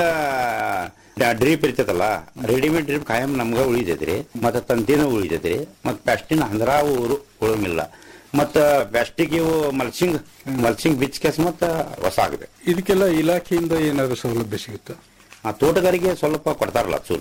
ಡ್ರಿಪ್ ಇರ್ತೈತಲ್ಲ ರೆಡಿಮೇಡ್ ಡ್ರಿಪ್ ಕಾಯಂ ನಮ್ಗೆ ಉಳಿತೈತ್ರಿ ಮತ್ತೆ ತಂತಿನೂ ಉಳಿತೈತ್ರಿ ಮತ್ತೆ ಪ್ಲಾಸ್ಟಿನ್ ಅಂದ್ರ ಊರು ಉಳಂಗಿಲ್ಲ ಮತ್ತ ಪ್ಲಾಸ್ಟಿಕ್ ಇವು ಮಲ್ಚಿಂಗ್ ಮಲ್ಚಿಂಗ್ ಬಿಚ್ ಕೇಸ್ ಮತ್ತ ಹೊಸ ಆಗಿದೆ ಇದಕ್ಕೆಲ್ಲ ಇಲಾಖೆಯಿಂದ ಏನಾದ್ರು ಸೌಲಭ್ಯ ಸಿಗುತ್ತಾ ಆ ತೋಟಗಾರಿಕೆ ಸ್ವಲ್ಪ ಕೊಡ್ತಾರಲ್ಲ ಚೂರು ಚೂರು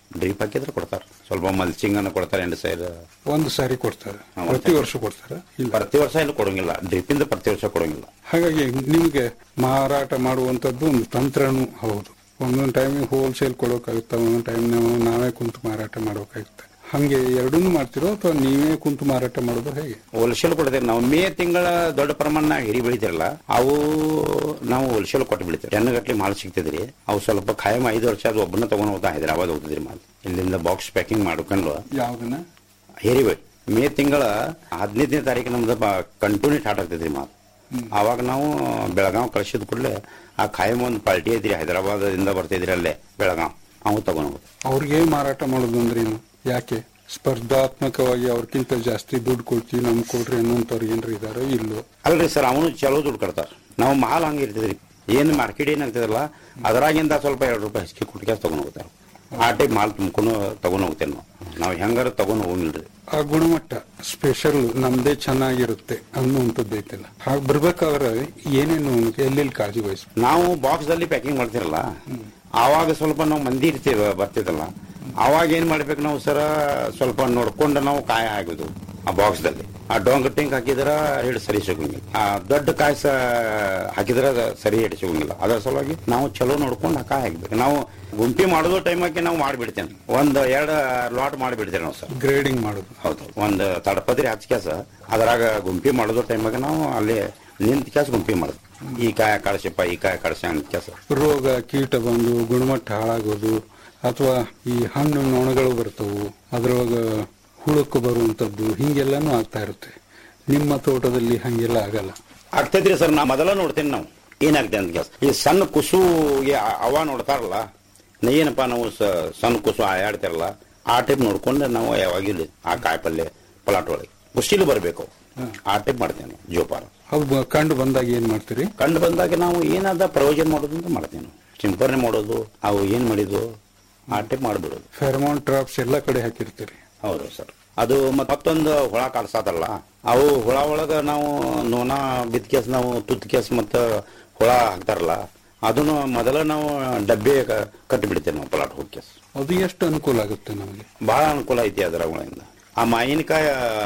ಡ್ರಿಪ್ ಹಾಕಿದ್ರೆ ಕೊಡ್ತಾರೆ ಸ್ವಲ್ಪ ಮಲ್ಚಿಂಗ್ ಅನ್ನು ಕೊಡ್ತಾರೆ ಎಂಟು ಸೈಡ್ ಒಂದು ಸಾರಿ ಕೊಡ್ತಾರೆ ಹಾ, ಪ್ರತಿ ವರ್ಷ ಕೊಡ್ತಾರೆ ಇಲ್ಲ ಪ್ರತಿ ವರ್ಷ ಏನು ಕೊಡೋಂಗಿಲ್ಲ ಡ್ರಿಪ್ಪಿಂದ ಪ್ರತಿ ವರ್ಷ ಕೊಡೋಂಗಿಲ್ಲ ಹಾಗಾಗಿ ನಿಮಗೆ ಮಾರಾಟ ಮಾಡುವಂತದ್ದು ಒಂದು ತಂತ್ರನೂ ಹೌದು ಒಂದೊಂದು ಟೈಮಿಗೆ ಹೋಲ್ಸೇಲ್ ಕೊಡೋಕಾಗುತ್ತೆ ಒಂದೊಂದು ಟೈಮ್ ನಾವು ನಾವೇ ಕುಂತು ಮಾರಾಟ ಮಾಡೋಕಾಗುತ್ತೆ ಹಂಗೆ ಎರಡನ್ನೂ ಮಾಡ್ತಿರೋ ಅಥವಾ ನೀವೇ ಕುಂತು ಮಾರಾಟ ಮಾಡೋದು ಹೇಗೆ ಹೋಲ್ಸೇಲ್ ಕೊಡ್ತೇವೆ ನಾವು ಮೇ ತಿಂಗಳ ದೊಡ್ಡ ಪ್ರಮಾಣ ಹಿರಿ ಬೆಳಿತಿರಲ್ಲ ಅವು ನಾವು ಹೋಲ್ಸೇಲ್ ಕೊಟ್ಟು ಬಿಡ್ತೇವೆ ಟೆನ್ ಮಾಲ್ ಸಿಗ್ತದ್ರಿ ಅವು ಸ್ವಲ್ಪ ಖಾಯಂ ಐದು ವರ್ಷ ಅದು ಒಬ್ಬನ ತಗೊಂಡು ಹೋಗ್ತಾ ಹೈದರಾಬಾದ್ ಹೋಗ್ತದ್ರಿ ಮಾಲ್ ಇಲ್ಲಿಂದ ಬಾಕ್ಸ್ ಪ್ಯಾಕಿಂಗ್ ಮಾಡ್ಕೊಂಡು ಯಾವ್ದನ್ನ ಹೇರಿಬೇಡಿ ಮೇ ತಿಂಗಳ ಹದಿನೈದನೇ ತಾರೀಕು ನಮ್ದು ಕಂಟಿನ್ಯೂ ಸ್ಟಾರ್ಟ್ ಆಗ್ತದ್ರಿ ಮಾಲ್ ಅವಾಗ ನಾವು ಬೆಳಗಾವ್ ಕಳಿಸಿದ ಕೂಡಲೇ ಆ ಖಾಯಂ ಒಂದು ಪಾರ್ಟಿ ಐತ್ರಿ ಹೈದರಾಬಾದಿಂದ ಬರ್ತಿದ್ರಿ ಅಲ್ಲೇ ಬೆಳಗಾವ್ ಅವು ತಗೊಂಡು ಹೋಗ್ತಾರೆ ಅವ್ರಿಗೆ ಮಾರಾಟ ಮಾಡೋದು ಅಂದ್ರೆ ಏನು ಯಾಕೆ ಸ್ಪರ್ಧಾತ್ಮಕವಾಗಿ ಅವ್ರಕ್ಕಿಂತ ಜಾಸ್ತಿ ದುಡ್ಡು ಕೊಡ್ತೀವಿ ನಮ್ಗೆ ಕೊಡ್ರಿ ಅನ್ನೋಂಥವ್ರು ಏನ್ರಿ ಇದಾರೋ ಇಲ್ಲೋ ಅಲ್ರಿ ಸರ್ ಅವನು ಚಲೋ ದುಡ್ಡು ಕೊಡ್ತಾರ ನಾವು ಮಾಲ್ ಹಂಗೆ ಇರ್ತದ್ರಿ ಏನು ಮಾರ್ಕೆಟ್ ಏನಾಗ್ತದಲ್ಲ ಅದರಾಗಿಂದ ಸ್ವಲ್ಪ ಎರಡು ರೂಪಾಯಿ ಹೆಚ್ಚಿಗೆ ಕೊಟ್ಟಿಗೆ ತಗೊಂಡು ಹೋಗ್ತಾರೆ ಆ ಟೈಪ್ ಮಾಲ್ ತುಂಬ್ಕೊಂಡು ತಗೊಂಡು ಹೋಗ್ತೇವೆ ನಾವು ನಾವು ಹೆಂಗಾರ ತಗೊಂಡು ಹೋಗಿಲ್ರಿ ಆ ಗುಣಮಟ್ಟ ಸ್ಪೆಷಲ್ ನಮ್ದೇ ಚೆನ್ನಾಗಿರುತ್ತೆ ಅನ್ನುವಂಥದ್ದು ಐತಲ್ಲ ಹಾಗೆ ಬರ್ಬೇಕಾದ್ರೆ ಏನೇನು ಎಲ್ಲೆಲ್ಲಿ ಕಾಳಜಿ ವಹಿಸ್ಬೇಕು ನಾವು ಬಾಕ್ಸ್ ದಲ್ಲಿ ಪ್ಯಾಕಿಂಗ್ ಮಾಡ್ತಿರಲ್ಲ ಆವಾಗ ಸ್ವಲ್ಪ ನಾವು ಮಂದಿ ಇರ್ತೀವಿ ಬರ್ತಿದ್ದಲ್ಲ ಆವಾಗ ಏನ್ ಮಾಡ್ಬೇಕು ನಾವು ಸರ ಸ್ವಲ್ಪ ನೋಡ್ಕೊಂಡು ನಾವು ಕಾಯ ಹಾಕೋದು ಆ ಬಾಕ್ಸ್ ದಲ್ಲಿ ಆ ಡೊಂಗ್ ಟಿಂಕ್ ಹಾಕಿದ್ರ ಹಿಡ್ ಸರಿ ಸಿಗಂಗಿಲ್ಲ ಆ ದೊಡ್ಡ ಕಾಯಿ ಸ ಹಾಕಿದ್ರ ಅದ ಸರಿ ಹಿಡ್ ಸಿಗಂಗಿಲ್ಲ ಅದರ ಸಲುವಾಗಿ ನಾವು ಚಲೋ ನೋಡ್ಕೊಂಡು ಆ ಕಾಯಿ ಹಾಕ್ಬೇಕು ನಾವು ಗುಂಪಿ ಮಾಡೋದು ಟೈಮಕ್ಕೆ ನಾವು ಮಾಡಿಬಿಡ್ತೇವೆ ಒಂದ್ ಎರಡು ಲಾಟ್ ಮಾಡಿಬಿಡ್ತೇವೆ ನಾವು ಸರ್ ಗ್ರೇಡಿಂಗ್ ಮಾಡೋದು ಹೌದು ಒಂದು ತಡಪದ್ರಿ ಹಚ್ಕ್ಯಾಸ ಅದ್ರಾಗ ಗುಂಪಿ ಮಾಡೋದು ಟೈಮಾಗ ನಾವು ಅಲ್ಲಿ ನಿಂತ ಕ್ಯಾಸ ಗುಂಪಿ ಮಾಡೋದು ಈ ಕಾಯ ಕಳಸಿಪ್ಪ ಈ ಕಾಯ ಕಳಸ ಅಂತ ಕ್ಯಾಸ ರೋಗ ಕೀಟ ಬಂದು ಗುಣಮಟ್ಟ ಹಾಳಾಗೋದು ಅಥವಾ ಈ ಹಣ್ಣು ನೊಣಗಳು ಬರ್ತವು ಅದ್ರೊಳಗ ಹುಳಕ್ಕೆ ಬರುವಂಥದ್ದು ಹಿಂಗೆಲ್ಲಾನು ಆಗ್ತಾ ಇರುತ್ತೆ ನಿಮ್ಮ ತೋಟದಲ್ಲಿ ಹಂಗೆಲ್ಲ ಆಗಲ್ಲ ಆಗ್ತೈತ್ರಿ ಸರ್ ನಾ ಮೊದಲ ನೋಡ್ತೇನೆ ನಾವು ಏನಾಗ್ತದೆ ಅಂತ ಕ್ಯಾಸ ಈ ಸಣ್ಣ ಕುಸುಗೆ ಆ- ಅವ ನೋಡ್ತಾರಲ್ಲ ನಾ ಏನಪ್ಪ ನಾವು ಸ- ಸಣ್ಣ ಕುಸು ಆಯಾಡ್ತಿರಲ್ಲ ಆ ಟೈಪ್ ನೋಡ್ಕೊಂಡು ನಾವು ಯಾವಾಗಿಲ್ಲ ಆ ಕಾಯಿ ಪಲ್ಯ ಪಲಾಟ್ ಒಳಗೆ ಕುಸ್ಟಿಲು ಬರಬೇಕು ಆ ಟೈಪ್ ಮಾಡ್ತೇವೆ ನಾವು ಜೋಪಾನ ಅವು ಬ- ಕಂಡು ಬಂದಾಗ ಏನ್ ಮಾಡ್ತೀರಿ ಕಂಡು ಬಂದಾಗ ನಾವು ಏನಾದ ಪ್ರಯೋಜನ ಮಾಡೋದು ಅಂತ ಮಾಡ್ತೇವೆ ನಾವು ಸಿಂಪರಣೆ ಮಾಡೋದು ಅವು ಏನ್ ಮಾಡಿದ್ವು ಆ ಟೈಪ್ ಮಾಡಿಬಿಡೋದು ಫೆರಮೋನ್ ಟ್ರಾಪ್ಸ್ ಎಲ್ಲ ಕಡೆ ಹಾಕಿರ್ತೀರಿ ಹೌದು ಸರ್ ಅದು ಮತ್ತ್ ಮತ್ತೊಂದು ಹುಳ ಕಾಡ್ಸಾತಲ್ಲ ಅವು ಹುಳ ಒಳಗ ನಾವು ನೋನ ಬಿತ್ಕೇಸ್ ನಾವು ತುತ್ಕೇಸ್ ಮತ್ತ ಹುಳ ಹಾಕ್ತಾರಲ್ಲ ಅದನ್ನು ಮೊದಲ ನಾವು ಡಬ್ಬೆ ಕ- ಕಟ್ಟಿಬಿಡ್ತೇವೆ ನಾವು ಪಲಾಟ್ ಹೋಗ್ಕೇಸ್ ಅದು ಎಷ್ಟು ಅನುಕೂಲ ಆಗುತ್ತೆ ನಮಗೆ ಬಹಳ ಅನುಕೂಲ ಐತಿ ಅದರಗಳಿಂದ ಆ ಮಾವಿನಕಾಯ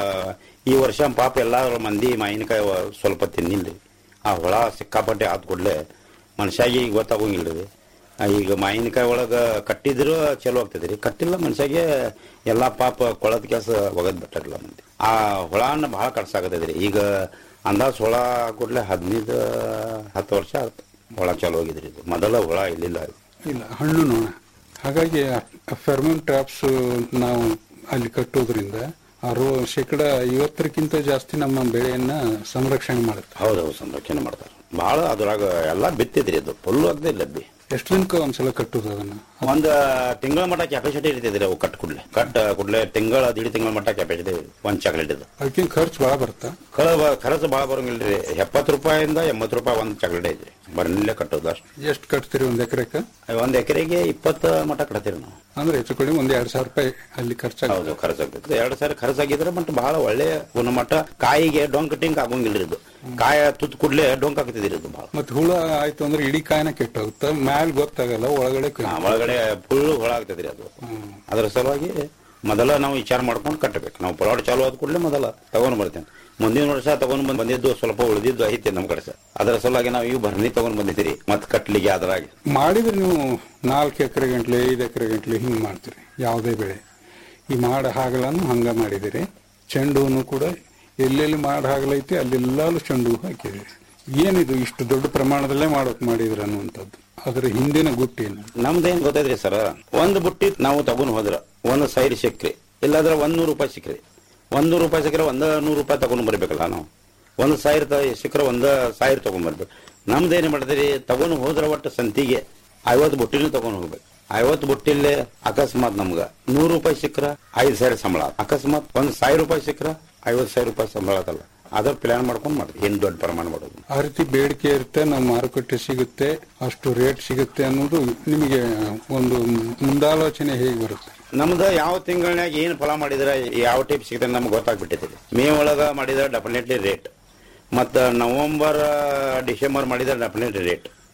ಈ ವರ್ಷ ಪಾಪ ಎಲ್ಲ ಮಂದಿ ಮಾವಿನಕಾಯಿ ವ- ಸ್ವಲ್ಪ ತಿನ್ನಿಲ್ರಿ ಆ ಹುಳ ಸಿಕ್ಕಾಪಟ್ಟೆ ಆದ ಕೂಡಲೇ ಮನುಷ್ಯಾಗಿ ಗೊತ್ತಾಗೋಂಗಿಲ್ರಿ ಆ ಈಗ ಮಾವಿನಕಾಯಿ ಒಳಗ ಕಟ್ಟಿದ್ರು ಚಲೋ ಆಗ್ತದ್ರಿ ಕಟ್ಟಿಲ್ಲ ಮನುಷ್ಯಾಗೆ ಎಲ್ಲಾ ಪಾಪ ಕೊಳದ ಕೆಲಸ ಒಗದ್ ಬಿಟ್ಟಾರಲ್ಲ ಮಂದಿ ಆ ಹುಳನ ಬಹಳ ಕಡ್ಸಾಕತ್ತದ್ರಿ ಈಗ ಅಂದಾಜ್ ಹುಳ ಕೂಡಲೇ ಹದಿನೈದು ಹತ್ತು ವರ್ಷ ಆಯ್ತು ಹುಳ ಚಲೋ ಹೋಗಿದ್ರಿ ಇದು ಮೊದಲ ಹುಳ ಇಲ್ಲಿಲ್ಲ ಇಲ್ಲ ಹಣ್ಣು ನೋಣ ಹಾಗಾಗಿ ಫೆರ್ಮೋನ್ ಟ್ರಾಪ್ಸ್ ನಾವು ಅಲ್ಲಿ ಕಟ್ಟೋದ್ರಿಂದ ಆ ರೋ ಶೇಕಡ ಐವತ್ತರಕ್ಕಿಂತ ಜಾಸ್ತಿ ನಮ್ಮ ಬೆಳೆಯನ್ನ ಸಂರಕ್ಷಣೆ ಮಾಡುತ್ತೆ ಹೌದೌದು ಸಂರಕ್ಷಣೆ ಮಾಡ್ತಾರೆ ಬಹಳ ಅದ್ರಾಗ ಎಲ್ಲಾ ಬಿತ್ತಿದ್ರಿ ಅದು ಫುಲ್ ಆಗದೆ ಲಬ್ಬಿ ಎಷ್ಟು ದಿನಕ್ಕೆ ಒಂದ್ಸಲ ಕಟ್ಟೋದು ಅದನ್ನ ಒಂದ್ ತಿಂಗಳ ಮಟ್ಟ ಕೆಪಾಸಿಟಿ ಇರ್ತೈತ್ರಿ ಅವು ಕಟ್ ಕುಡ್ಲೆ ಕಟ್ ಕುಡ್ಲೆ ತಿಂಗಳ ದೀಡ್ ತಿಂಗಳ ಮಟ್ಟ ಕೆಪಾಸಿಟಿ ಒಂದ್ ಚಾಕ್ಲೇಟ್ ಇದು ಅದಕ್ಕಿಂತ ಖರ್ಚು ಭಾಳ ಬರುತ್ತಾ ಕಳ ಖರ್ಚು ಭಾಳ ಬರಂಗಿಲ್ರಿ ಎಪ್ಪತ್ತು ರೂಪಾಯಿಂದ ಎಂಬತ್ತು ರೂಪಾಯಿ ಒಂದ್ ಚಾಕ್ಲೇಟ್ ಐತ್ರಿ ಬರ್ನಿಲ್ಲೇ ಕಟ್ಟೋದು ಅಷ್ಟು ಎಷ್ಟು ಕಟ್ತೀರಿ ಒಂದ್ ಎಕರೆಕ ಒಂದ್ ಎಕರೆಗೆ ಇಪ್ಪತ್ತು ಮಟ್ಟ ಕಟ್ತೀವಿ ನಾವು ಅಂದ್ರೆ ಹೆಚ್ಚು ಕಡಿಮೆ ಒಂದ್ ಎರಡ್ ಸಾವಿರ ರೂಪಾಯಿ ಅಲ್ಲಿ ಖರ್ಚಾಗುತ್ತೆ ಹೌದು ಖರ್ಚಾಗ್ತದೆ ಎರಡು ಸಾವಿರ ಖರ್ಚಾಗಿದ್ರೆ ಮತ್ತೆ ಬಹಳ ಒಳ್ಳೆ ಗುಣಮಟ್ಟ ಕಾಯಿಗೆ ಡೊಂಕ್ ಟಿಂಕ್ ಆಗೋಂಗಿಲ್ರಿ ಇದು ಕಾಯ ತುತ್ತು ಕುಡ್ಲೆ ಡೊಂಕ್ ಆಗ್ತಿದ್ರಿ ಇದು ಬಹಳ ಮತ್ತೆ ಹುಳ ಆಯ್ತು ಅಂದ್ರೆ ಇಡೀ ಕಾಯಿನ ಕೆಟ್ಟೋಗುತ್ತೆ ಮ್ಯಾಲ್ ಗೊತ್ತಾಗಲ್ಲ ಒಳಗಡೆ ಕ- ಆ, ಒಳಗಡೆ ಫುಲ್ ಹುಳ ಆಗ್ತದ್ರಿ ಅದು ಅದರ ಸಲುವಾಗಿ ಮೊದಲ ನಾವು ವಿಚಾರ ಮಾಡ್ಕೊಂಡು ಕಟ್ಟಬೇಕು ನಾವು ಪಲಾಟ್ ಚಾಲು ಆದ ಕೂಡಲೇ ಮೊದಲ ತಗೊಂಡ್ ಬರ್ತೇನೆ ಮುಂದಿನ ವರ್ಷ ತಗೊಂಡ್ ಬಂದ್ ಬಂದಿದ್ದು ಸ್ವಲ್ಪ ಉಳಿದಿದ್ದು ಐತೆ ನಮ್ ಕಡೆ ಸರ್ ಅದರ ಸಲುವಾಗಿ ನಾವು ಇವು ಭರಣಿ ತಗೊಂಡ್ ಬಂದಿದ್ದೀರಿ ಮತ್ ಕಟ್ಲಿಕ್ಕೆ ಅದ್ರಾಗ ಮಾಡಿದ್ರೆ ನೀವು ನಾಲ್ಕು ಎಕರೆ ಗಂಟ್ಲೆ ಐದು ಎಕರೆ ಗಂಟ್ಲೆ ಹಿಂಗ್ ಮಾಡ್ತೀರಿ ಯಾವುದೇ ಬೆಳೆ ಈ ಮಾಡ ಹಾಗಲನ್ನು ಹಂಗ ಮಾಡಿದಿರಿ ಚೆಂಡು ಹೂನು ಕೂಡ ಎಲ್ಲೆಲ್ಲಿ ಮಾಡ ಹಾಗಲೈತಿ ಅಲ್ಲೆಲ್ಲಾಲು ಚೆಂಡು ಹೂ ಹಾಕಿದಿರಿ ಏನಿದು ಇಷ್ಟು ದೊಡ್ಡ ಪ್ರಮಾಣದಲ್ಲೇ ಮಾಡೋಕ್ ಮಾಡಿದ್ರ ಅನ್ನುವಂಥದ್ದು ಅದರ ಹಿಂದಿನ ಗುಟ್ಟೇನು ನಮ್ದೇನ್ ಗೊತ್ತೈತ್ರಿ ಸರ್ ಒಂದ್ ಬುಟ್ಟಿ ನಾವು ತಗೊಂಡ್ ಹೋದ್ರ ಒಂದ್ ಸೈಡ್ ಸಿಕ್ರಿ ಇಲ್ಲಾಂದ್ರೆ ಒಂದ್ ನೂರು ರೂಪಾಯಿ ಸಿಕ್ರಿ ಒಂದ್ ನೂರು ರೂಪಾಯಿ ಸಿಕ್ಕರೆ ಒಂದ್ ನೂರು ರೂಪಾಯಿ ತಗೊಂಡ್ ಬರ್ಬೇಕಲ್ಲ ನಾವು ಒಂದ್ ಸಾವಿರ ತ- ಸಿಕ್ಕರೆ ಒಂದ್ ಸಾವಿರ ತಗೊಂಡ್ ಬರ್ಬೇಕು ನಮ್ದೇನ್ ಮಾಡ್ತೀರಿ ತಗೊಂಡ್ ಹೋದ್ರ ಒಟ್ಟು ಸಂತಿಗೆ ಐವತ್ತು ಬುಟ್ಟಿನೂ ತಗೊಂಡ್ ಹೋಗ್ಬೇಕು ಐವತ್ತು ಬುಟ್ಟಿಲ್ಲೇ ಅಕಸ್ಮಾತ್ ನಮ್ಗ ನೂರು ರೂಪಾಯಿ ಸಿಕ್ಕ್ರ ಐದು ಸಾವಿರ ಸಂಬಳ ಅಕಸ್ಮಾತ್ ಒಂದ್ ಸಾವಿರ ರೂಪಾಯಿ ಸಿಕ್ಕ್ರ ಐವತ್ತು ಸಾವಿರ ರೂಪಾಯಿ ಸಂಬಳ ಆತಲ್ಲ ಅದ್ರ ಪ್ಲಾನ್ ಮಾಡ್ಕೊಂಡು ಮಾಡ್ತೀವಿ ಏನ್ ದೊಡ್ಡ ಪ್ರಮಾಣ ಮಾಡೋದು ಆ ರೀತಿ ಬೇಡಿಕೆ ಇರುತ್ತೆ ನಮ್ಮ ಮಾರುಕಟ್ಟೆ ಸಿಗುತ್ತೆ ಅಷ್ಟು ರೇಟ್ ಸಿಗುತ್ತೆ ಅನ್ನೋದು ನಿಮಗೆ ಒಂದು ಮುಂದಾಲೋಚನೆ ಹೇಗೆ ಬರುತ್ತೆ ನಮ್ದು ಯಾವ ತಿಂಗಳನ್ಯಾಗ ಏನ್ ಫಲ ಮಾಡಿದ್ರೆ ಯಾವ ಟೈಪ್ ಸಿಗುತ್ತೆ ನಮ್ಗೆ ಗೊತ್ತಾಗ್ಬಿಟ್ಟೈತಿ ಮೇ ಒಳಗ ಮಾಡಿದ್ರೆ ಡೆಫಿನೆಟ್ಲಿ ರೇಟ್ ಮತ್ತ ನವೆಂಬರ್ ಡಿಸೆಂಬರ್ ಮಾಡಿದ್ರೆ ಡೆಫಿನೆಟ್ಲಿ ರೇಟ್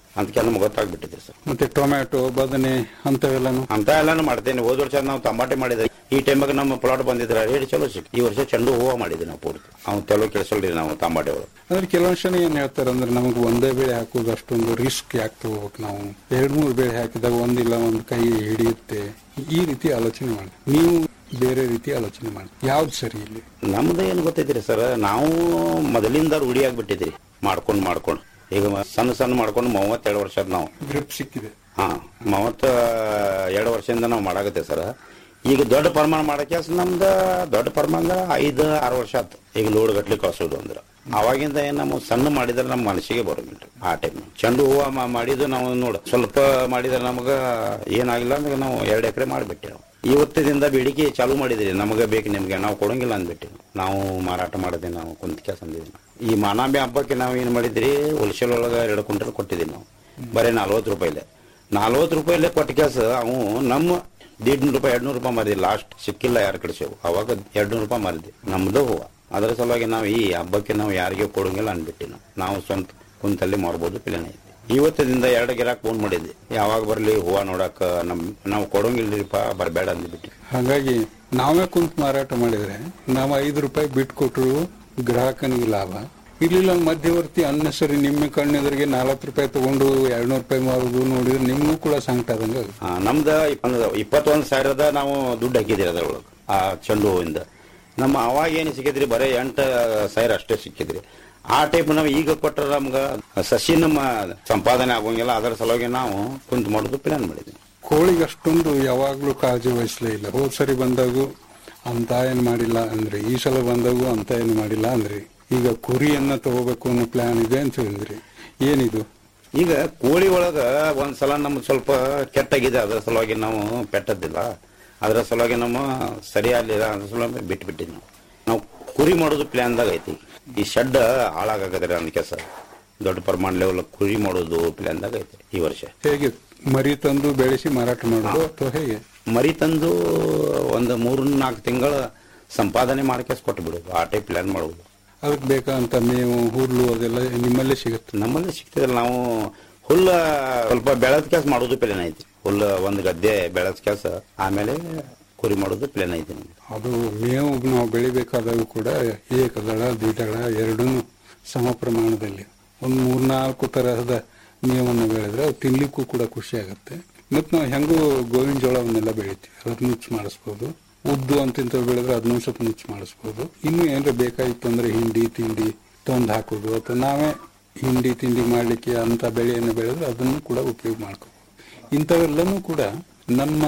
ಅದಕ್ಕೆ ನಮ್ಗೆ ಗೊತ್ತಾಗ್ಬಿಟ್ಟಿದೆ ಸರ್ ಮತ್ತೆ ಟೊಮ್ಯಾಟೊ ಬದನೆ ಅಂತವೆಲ್ಲಾನು ಅಂತ ಎಲ್ಲಾನು ಮಾಡ್ತೇನೆ ಹೋದ ವರ್ಷ ನಾವು ಟಮಾಟೆ ಮಾಡಿದ್ರೆ ಈ ಟೈಮಾಗ ನಮ್ಮ ಪ್ಲಾಟ್ ಬಂದಿದ್ರೆ ರೇಟ್ ಚಲೋ ಸಿಕ್ ಈ ವರ್ಷ ಚೆಂಡು ಹೂವು ಮಾಡಿದ್ವಿ ನಾವು ಪೂರ್ತಿ ಅವ್ನು ತೆಲೋ ಕೆಲಸಲ್ರಿ ನಾವು ಟಮಾಟೆ ಒಳಗೆ ಅಂದ್ರೆ ಕೆಲವೊಂದು ಜನ ಏನ್ ಹೇಳ್ತಾರೆ ಅಂದ್ರೆ ನಮಗೆ ಒಂದೇ ಬೆಳೆ ಹಾಕೋದು ಅಷ್ಟೊಂದು ರಿಸ್ಕ್ ಯಾಕೆ ತಗೋಬೇಕು ನಾವು ಎರಡ್ ಮೂರು ಬೆಳೆ ಹಾಕಿದಾಗ ಒಂದಿಲ್ಲ ಒಂದು ಕೈ ಹಿಡಿಯುತ್ತೆ ಈ ರೀತಿ ಆಲೋಚನೆ ಮಾಡಿ ನೀವು ಬೇರೆ ರೀತಿ ಆಲೋಚನೆ ಮಾಡಿ ಯಾವ್ದು ಸರಿ ಇಲ್ಲಿ ನಮ್ದು ಏನು ಗೊತ್ತೈತ್ರಿ ಸರ್ ನಾವು ಮೊದಲಿಂದ ರೂಢಿ ಆಗ್ಬಿಟ್ಟಿದ್ರಿ ಮಾಡ್ಕೊಂಡು ಮಾಡ್ಕೊಂಡು ಈಗ ಸಣ್ಣ ಸಣ್ಣ ಮಾಡ್ಕೊಂಡು ಮೂವತ್ತೆರಡು ವರ್ಷ ಆದ್ ನಾವು ಗ್ರಿಪ್ ಸಿಕ್ಕಿದೆ ಹಾ ಮೂವತ್ತ ಎರಡು ವರ್ಷದಿಂದ ನಾವು ಮಾಡಾಕತ್ತೆ ಸರ್ ಈಗ ದೊಡ್ಡ ಪ್ರಮಾಣ ಮಾಡಕ್ಕೆ ನಮ್ದು ದೊಡ್ಡ ಪ್ರಮಾಣ ಅಂದ್ರೆ ಐದು ಆರು ವರ್ಷ ಆಯ್ತು ಈಗ ಲೋಡ್ ಗಟ್ಲಿ ಕಳ್ಸೋದು ಅಂದ್ರೆ ಅವಾಗಿಂದ ಏನ್ ನಮ್ಮ ಸಣ್ಣ ಮಾಡಿದ್ರೆ ನಮ್ಮ ಮನಸ್ಸಿಗೆ ಬರೋದಿಲ್ಲ ಆ ಟೈಮ್ ಚೆಂಡು ಹೂವ ಮಾ- ಮಾಡಿದ್ದು ನಾವು ನೋಡ ಸ್ವಲ್ಪ ಮಾಡಿದ್ರೆ ನಮಗ ಏನಾಗಿಲ್ಲ ಅಂದ್ರೆ ನಾವು ಎರಡು ಎಕರೆ ಮಾಡಿಬಿಟ್ಟೆ ನಾವು ಇವತ್ತಿನಿಂದ ಬೇಡಿಕೆ ಚಾಲು ಮಾಡಿದ್ರಿ ನಮಗೆ ಬೇಕು ನಿಮ್ಗೆ ನಾವು ಕೊಡಂಗಿಲ್ಲ ಅಂದ್ಬಿಟ್ಟು ನಾವು ಮಾರಾಟ ಮಾಡಿದೆ ನಾವು ಕುಂತ ಕೆಲಸ ಅಂದಿದ್ವಿ ಈ ಮಾನಾಂಬೆ ಹಬ್ಬಕ್ಕೆ ನಾವು ಏನು ಮಾಡಿದ್ರಿ ಹೋಲ್ಸೇಲ್ ಒಳಗೆ ಎರಡು ಕ್ವಿಂಟಲ್ ಕೊಟ್ಟಿದ್ದೀವಿ ನಾವು ಬರೀ ನಲ್ವತ್ತು ರೂಪಾಯಿಲೆ ನಲ್ವತ್ತು ರೂಪಾಯಿಲೆ ಕೊಟ್ಟ ಕೆಲಸ ಅವು ನಮ್ಮ ದೀಡ್ನೂರು ರೂಪಾಯಿ ಎರಡ್ನೂರು ರೂಪಾಯಿ ಮಾರಿದ್ವಿ ಲಾಸ್ಟ್ ಸಿಕ್ಕಿಲ್ಲ ಯಾರು ಕಳಿಸೇವು ಅವಾಗ ಎರಡ್ನೂರು ರೂಪಾಯಿ ಮಾರಿದ್ವಿ ನಮ್ದು ಹೂವ ಅದರ ಸಲುವಾಗಿ ನಾವು ಈ ಹಬ್ಬಕ್ಕೆ ನಾವು ಯಾರಿಗೆ ಕೊಡಂಗಿಲ್ಲ ಅಂದ್ಬಿಟ್ಟು ನಾವು ನಾವು ಸ್ವಂತ ಕುಂತಲ್ಲಿ ಮಾರ್ಬೋದು ಪ್ಲಾನ್ ಐತಿ ಇವತ್ತಿನಿಂದ ಎರಡು ಗಿರಾಕ್ ಫೋನ್ ಮಾಡಿದ್ವಿ ಯಾವಾಗ ಬರಲಿ ಹೂವ ನೋಡಕ್ ನಮ್ ನಾವು ಕೊಡಂಗಿಲ್ಲರಿಪ್ಪ ಬರಬೇಡ ಅಂದ್ಬಿಟ್ಟು ಹಾಗಾಗಿ ನಾವೇ ಕುಂತ್ ಮಾರಾಟ ಮಾಡಿದ್ರೆ ನಾವು ಐದು ರೂಪಾಯಿ ಬಿಟ್ಟು ಕೊಟ್ಟರು ಗ್ರಾಹಕನಿಗೆ ಲಾಭ ಇರ್ಲಿಲ್ಲ ಮಧ್ಯವರ್ತಿ ಅನ್ನಸರಿ ನಿಮ್ಮ ಕಣ್ಣೆದುರಿಗೆ ನಾಲ್ಕು ರೂಪಾಯಿ ತಗೊಂಡು ಎರಡ್ನೂರು ರೂಪಾಯಿ ಮಾರೋದು ನೋಡಿದ್ರೆ ನಿಮ್ಗೂ ಕೂಡ ಸಂಕಟ ಆದಂಗೆ ಆಗುತ್ತೆ. ಆ, ನಮ್ದು ಇಪ್ಪ- ಇಪ್ಪತ್ತೊಂದು ಸಾವಿರದ ನಾವು ದುಡ್ಡು ಹಾಕಿದ್ರಿ ಅದ್ರೊಳಗೆ ಆ ಚೆಂಡು ಹೂವಿಂದ ನಮ್ಮ ಅವಾಗ ಏನು ಸಿಕ್ಕಿದ್ರಿ ಬರೀ ಎಂಟು ಸಾವಿರ ಅಷ್ಟೇ ಸಿಕ್ಕಿದ್ರಿ ಆ ಟೈಪ್ ನಾವು ಈಗ ಕೊಟ್ಟರೆ ನಮ್ಗೆ ಸಸಿ ನಮ್ಮ ಸಂಪಾದನೆ ಆಗೋಂಗಿಲ್ಲ ಅದರ ಸಲುವಾಗಿ ನಾವು ಕುಂತು ಮಾಡೋದು ಪ್ಲಾನ್ ಮಾಡಿದ್ವಿ ಕೋಳಿಗೆ ಅಷ್ಟೊಂದು ಯಾವಾಗ್ಲೂ ಕಾಳಜಿ ವಹಿಸಲೇ ಇಲ್ಲ ಹೋದ್ ಸರಿ ಬಂದಾಗೂ ಅಂತ ಏನು ಮಾಡಿಲ್ಲ ಅಂದ್ರೆ ಈ ಸಲ ಬಂದಾಗೂ ಅಂತ ಏನು ಮಾಡಿಲ್ಲ ಅಂದ್ರೆ ಈಗ ಕುರಿಯನ್ನ ತಗೋಬೇಕು ಅನ್ನೋ ಪ್ಲಾನ್ ಇದೆ ಅಂತ ಹೇಳಿದ್ರಿ ಏನಿದು ಈಗ ಕೋಳಿ ಒಳಗ ಒಂದ್ಸಲ ನಮ್ಗೆ ಸ್ವಲ್ಪ ಕೆಟ್ಟಾಗಿದೆ ಅದರ ಸಲುವಾಗಿ ನಾವು ಪೆಟ್ಟದ್ದಿಲ್ಲ ಅದರ ಸಲುವಾಗಿ ನಮ್ಮ ಸರಿಯಾಗಲಿಲ್ಲ ಅದ್ರ ಸಲುವಾಗಿ ಬಿಟ್ಬಿಟ್ಟಿವಿ ನಾವು ನಾವು ಕುರಿ ಮಾಡೋದು ಪ್ಲಾನ್ದಾಗ ಐತಿ ಈ ಶೆಡ್ ಹಾಳಾಗದ್ರೆ ನನ್ನ ಕೆಲಸ ದೊಡ್ಡ ಪ್ರಮಾಣ ಲೆವೆಲ್ ಕುರಿ ಮಾಡೋದು ಪ್ಲಾನ್ದಾಗ ಐತಿ ಈ ವರ್ಷ ಹೇಗೆ ಮರಿ ತಂದು ಬೆಳೆಸಿ ಮಾರಾಟ ಮಾಡೋದು ಅಥವಾ ಹೇಗೆ ಮರಿ ತಂದು ಒಂದು ಮೂರು ನಾಲ್ಕು ತಿಂಗಳ ಸಂಪಾದನೆ ಮಾಡ್ಕೆ ಕೊಟ್ಟು ಬಿಡೋದು ಆ ಟೈಪ್ ಪ್ಲಾನ್ ಮಾಡೋದು ಅದಕ್ಕೆ ಬೇಕಾದಂತ ಮೇವು ಹುಲ್ಲು ಅದೆಲ್ಲ ನಿಮ್ಮಲ್ಲೇ ಸಿಗುತ್ತೆ ನಮ್ಮಲ್ಲಿ ಸಿಗ್ತದಲ್ಲ ನಾವು ಹುಲ್ಲ ಸ್ವಲ್ಪ ಬೆಳೆದ ಕೆಲಸ ಮಾಡೋದು ಪ್ಲೇನ್ ಐತಿ ಹುಲ್ಲ ಒಂದು ಗದ್ದೆ ಬೆಳೆದ ಕೆಲಸ ಆಮೇಲೆ ಕುರಿ ಮಾಡೋದು ಪ್ಲೇನ್ ಐತಿ ನಮ್ಗೆ ಅದು ಮೇವು ನಾವು ಬೆಳಿಬೇಕಾದಾಗ ಕೂಡ ಏಕದಳ ದ್ವಿದಳ ಎರಡೂ ಸಮ ಪ್ರಮಾಣದಲ್ಲಿ ಒಂದು ಮೂರ್ನಾಲ್ಕು ತರಹದ ಮೇವನ್ನು ಬೆಳೆದ್ರೆ ಅದು ತಿನ್ಲಿಕ್ಕೂ ಕೂಡ ಖುಷಿ ಆಗುತ್ತೆ ಮತ್ತು ನಾವು ಹೆಂಗೂ ಗೋವಿನ ಜೋಳವನ್ನೆಲ್ಲ ಬೆಳಿತೀವಿ ಅದನ್ನ ನುಚ್ಚು ಮಾಡಿಸ್ಬೋದು ಉದ್ದು ಅಂತಿಂತ ಬೆಳೆದ್ರೆ ಅದನ್ನೂ ಸ್ವಲ್ಪ ನುಚ್ಚು ಮಾಡಿಸ್ಬೋದು ಇನ್ನು ಏನಾರ ಬೇಕಾಗಿತ್ತು ಅಂದ್ರೆ ಹಿಂಡಿ ತಿಂಡಿ ತಂದು ಹಾಕೋದು ಅಥವಾ ನಾವೇ ಹಿಂಡಿ ತಿಂಡಿ ಮಾಡಲಿಕ್ಕೆ ಅಂತ ಬೆಳೆಯನ್ನು ಬೆಳೆದ್ರೆ ಅದನ್ನು ಕೂಡ ಉಪಯೋಗ ಮಾಡ್ಕೋಬಹುದು ಇಂಥವೆಲ್ಲನೂ ಕೂಡ ನಮ್ಮ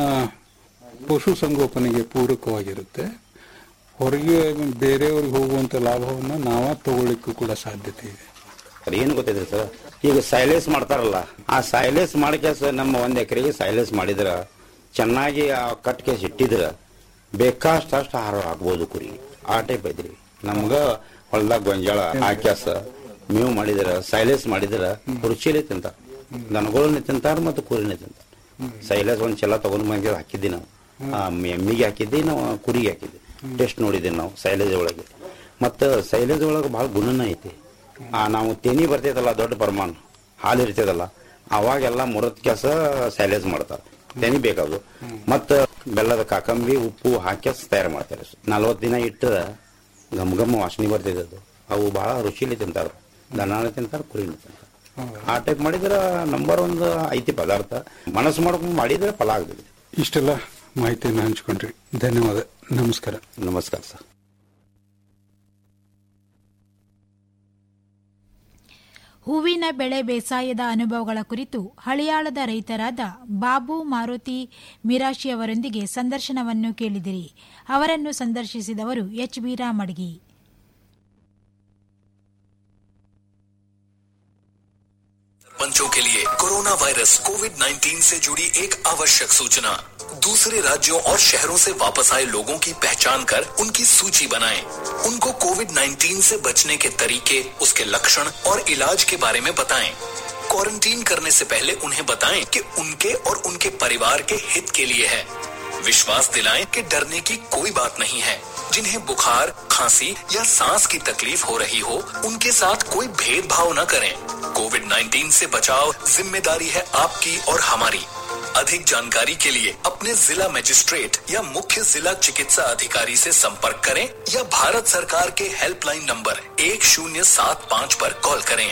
ಪಶು ಸಂಗೋಪನೆಗೆ ಪೂರಕವಾಗಿರುತ್ತೆ ಹೊರಗೆ ಬೇರೆಯವ್ರಿಗೆ ಹೋಗುವಂತ ಲಾಭವನ್ನ ನಾವ ತಗೊಳ್ಳಿಕ್ಕೂ ಕೂಡ ಸಾಧ್ಯತೆ ಇದೆ ಅದು ಏನು ಗೊತ್ತಿದೆ ಸರ್ ಈಗ ಸೈಲೇಸ್ ಮಾಡ್ತಾರಲ್ಲ ಆ ಸೈಲೇಸ್ ಮಾಡಕ್ಕೆ ನಮ್ಮ ಒಂದ್ ಎಕರೆಗೆ ಸೈಲೇಸ್ ಮಾಡಿದ್ರ ಚೆನ್ನಾಗಿ ಆ ಕಟ್ ಕೇಸ್ ಇಟ್ಟಿದ್ರ ಬೇಕಾಷ್ಟು ಅಷ್ಟು ಆಹಾರ ಹಾಕ್ಬೋದು ಕುರಿ ಆ ಟೈಪ್ ಐತ್ರಿ ನಮ್ಗ ಹೊಲ್ದಾಗ ಗೊಂಜಾಳ ಹಾಕ್ಯಾಸ ಮೇವು ಮಾಡಿದ್ರ ಸೈಲೇಸ್ ಮಾಡಿದ್ರ ರುಚಿಲೇ ತಿಂತಾರ ದನಗಳನ್ನ ತಿಂತಾರ ಮತ್ತು ಕುರಿನೇ ತಿಂತಾರ ಸೈಲೇಸ್ ಒಂದ್ ಚಲ ತಗೊಂಡ್ ಬಂದು ಹಾಕಿದ್ವಿ ನಾವು ಆ ಎಮ್ಮಿಗೆ ಹಾಕಿದ್ವಿ ನಾವು ಕುರಿಗೆ ಹಾಕಿದ್ವಿ ಟೆಸ್ಟ್ ನೋಡಿದ್ವಿ ನಾವು ಸೈಲೇಜ್ ಒಳಗೆ ಮತ್ತು ಸೈಲೇಜ್ ಒಳಗೆ ಭಾಳ ಗುಣನ ಐತಿ ಆ ನಾವು ತೆನಿ ಬರ್ತೈತಲ್ಲ ದೊಡ್ಡ ಪ್ರಮಾಣ ಹಾಲು ಇರ್ತದಲ್ಲ ಅವಾಗೆಲ್ಲ ಮುರತ್ ಕೆಲಸ ಸೈಲೇಜ್ ಮಾಡ್ತಾರೆ ತೆನಿ ಬೇಕಾದು ಮತ್ತು ಬೆಲ್ಲದ ಕಾಕಂಬಿ ಉಪ್ಪು ಹಾಕಿ ತಯಾರು ಮಾಡ್ತಾರೆ ನಲ್ವತ್ತು ದಿನ ಇಟ್ಟು ಘಮ್ ಘಮ್ ವಾಸನೆ ಬರ್ತೈತೆ ಅದು ಅವು ಭಾಳ ರುಚಿಲಿ ತಿಂತಾರೆ ದನಾನ ತಿಂತಾರೆ ಕುರಿನ ತಿಂತಾರೆ ಆ ಟೈಪ್ ಮಾಡಿದ್ರೆ ನಂಬರ್ ಒಂದು ಐತಿ ಪದಾರ್ಥ ಮನಸ್ಸು ಮಾಡ್ಕೊಂಡು ಮಾಡಿದ್ರೆ ಫಲ ಆಗ್ತದೆ ಇಷ್ಟೆಲ್ಲ ಮಾಹಿತಿಯನ್ನು ಹಂಚ್ಕೊಂಡ್ರಿ ಧನ್ಯವಾದ ನಮಸ್ಕಾರ ನಮಸ್ಕಾರ ಸರ್ ಹೂವಿನ ಬೆಳೆ ಬೇಸಾಯದ ಅನುಭವಗಳ ಕುರಿತು ಹಳಿಯಾಳದ ರೈತರಾದ ಬಾಬು ಮಾರುತಿ ಮಿರಾಶಿ ಅವರೊಂದಿಗೆ ಸಂದರ್ಶನವನ್ನು ಕೇಳಿದಿರಿ ಅವರನ್ನು ಸಂದರ್ಶಿಸಿದವರು ಎಚ್ ಬಿ ರಾಮಡ್ಗಿ पंचों के लिए कोरोना वायरस कोविड 19 से जुड़ी एक आवश्यक सूचना दूसरे राज्यों और शहरों से वापस आए लोगों की पहचान कर उनकी सूची बनाएं। उनको कोविड 19 से बचने के तरीके उसके लक्षण और इलाज के बारे में बताएं। क्वारंटीन करने से पहले उन्हें बताएं कि उनके और उनके परिवार के हित के लिए है विश्वास दिलाएं कि डरने की कोई बात नहीं है जिन्हें बुखार खांसी या सांस की तकलीफ हो रही हो उनके साथ कोई भेदभाव न करें कोविड 19 से बचाव जिम्मेदारी है आपकी और हमारी अधिक जानकारी के लिए अपने जिला मजिस्ट्रेट या मुख्य जिला चिकित्सा अधिकारी से संपर्क करें या भारत सरकार के हेल्पलाइन नंबर एक शून्य सात पाँच पर कॉल करें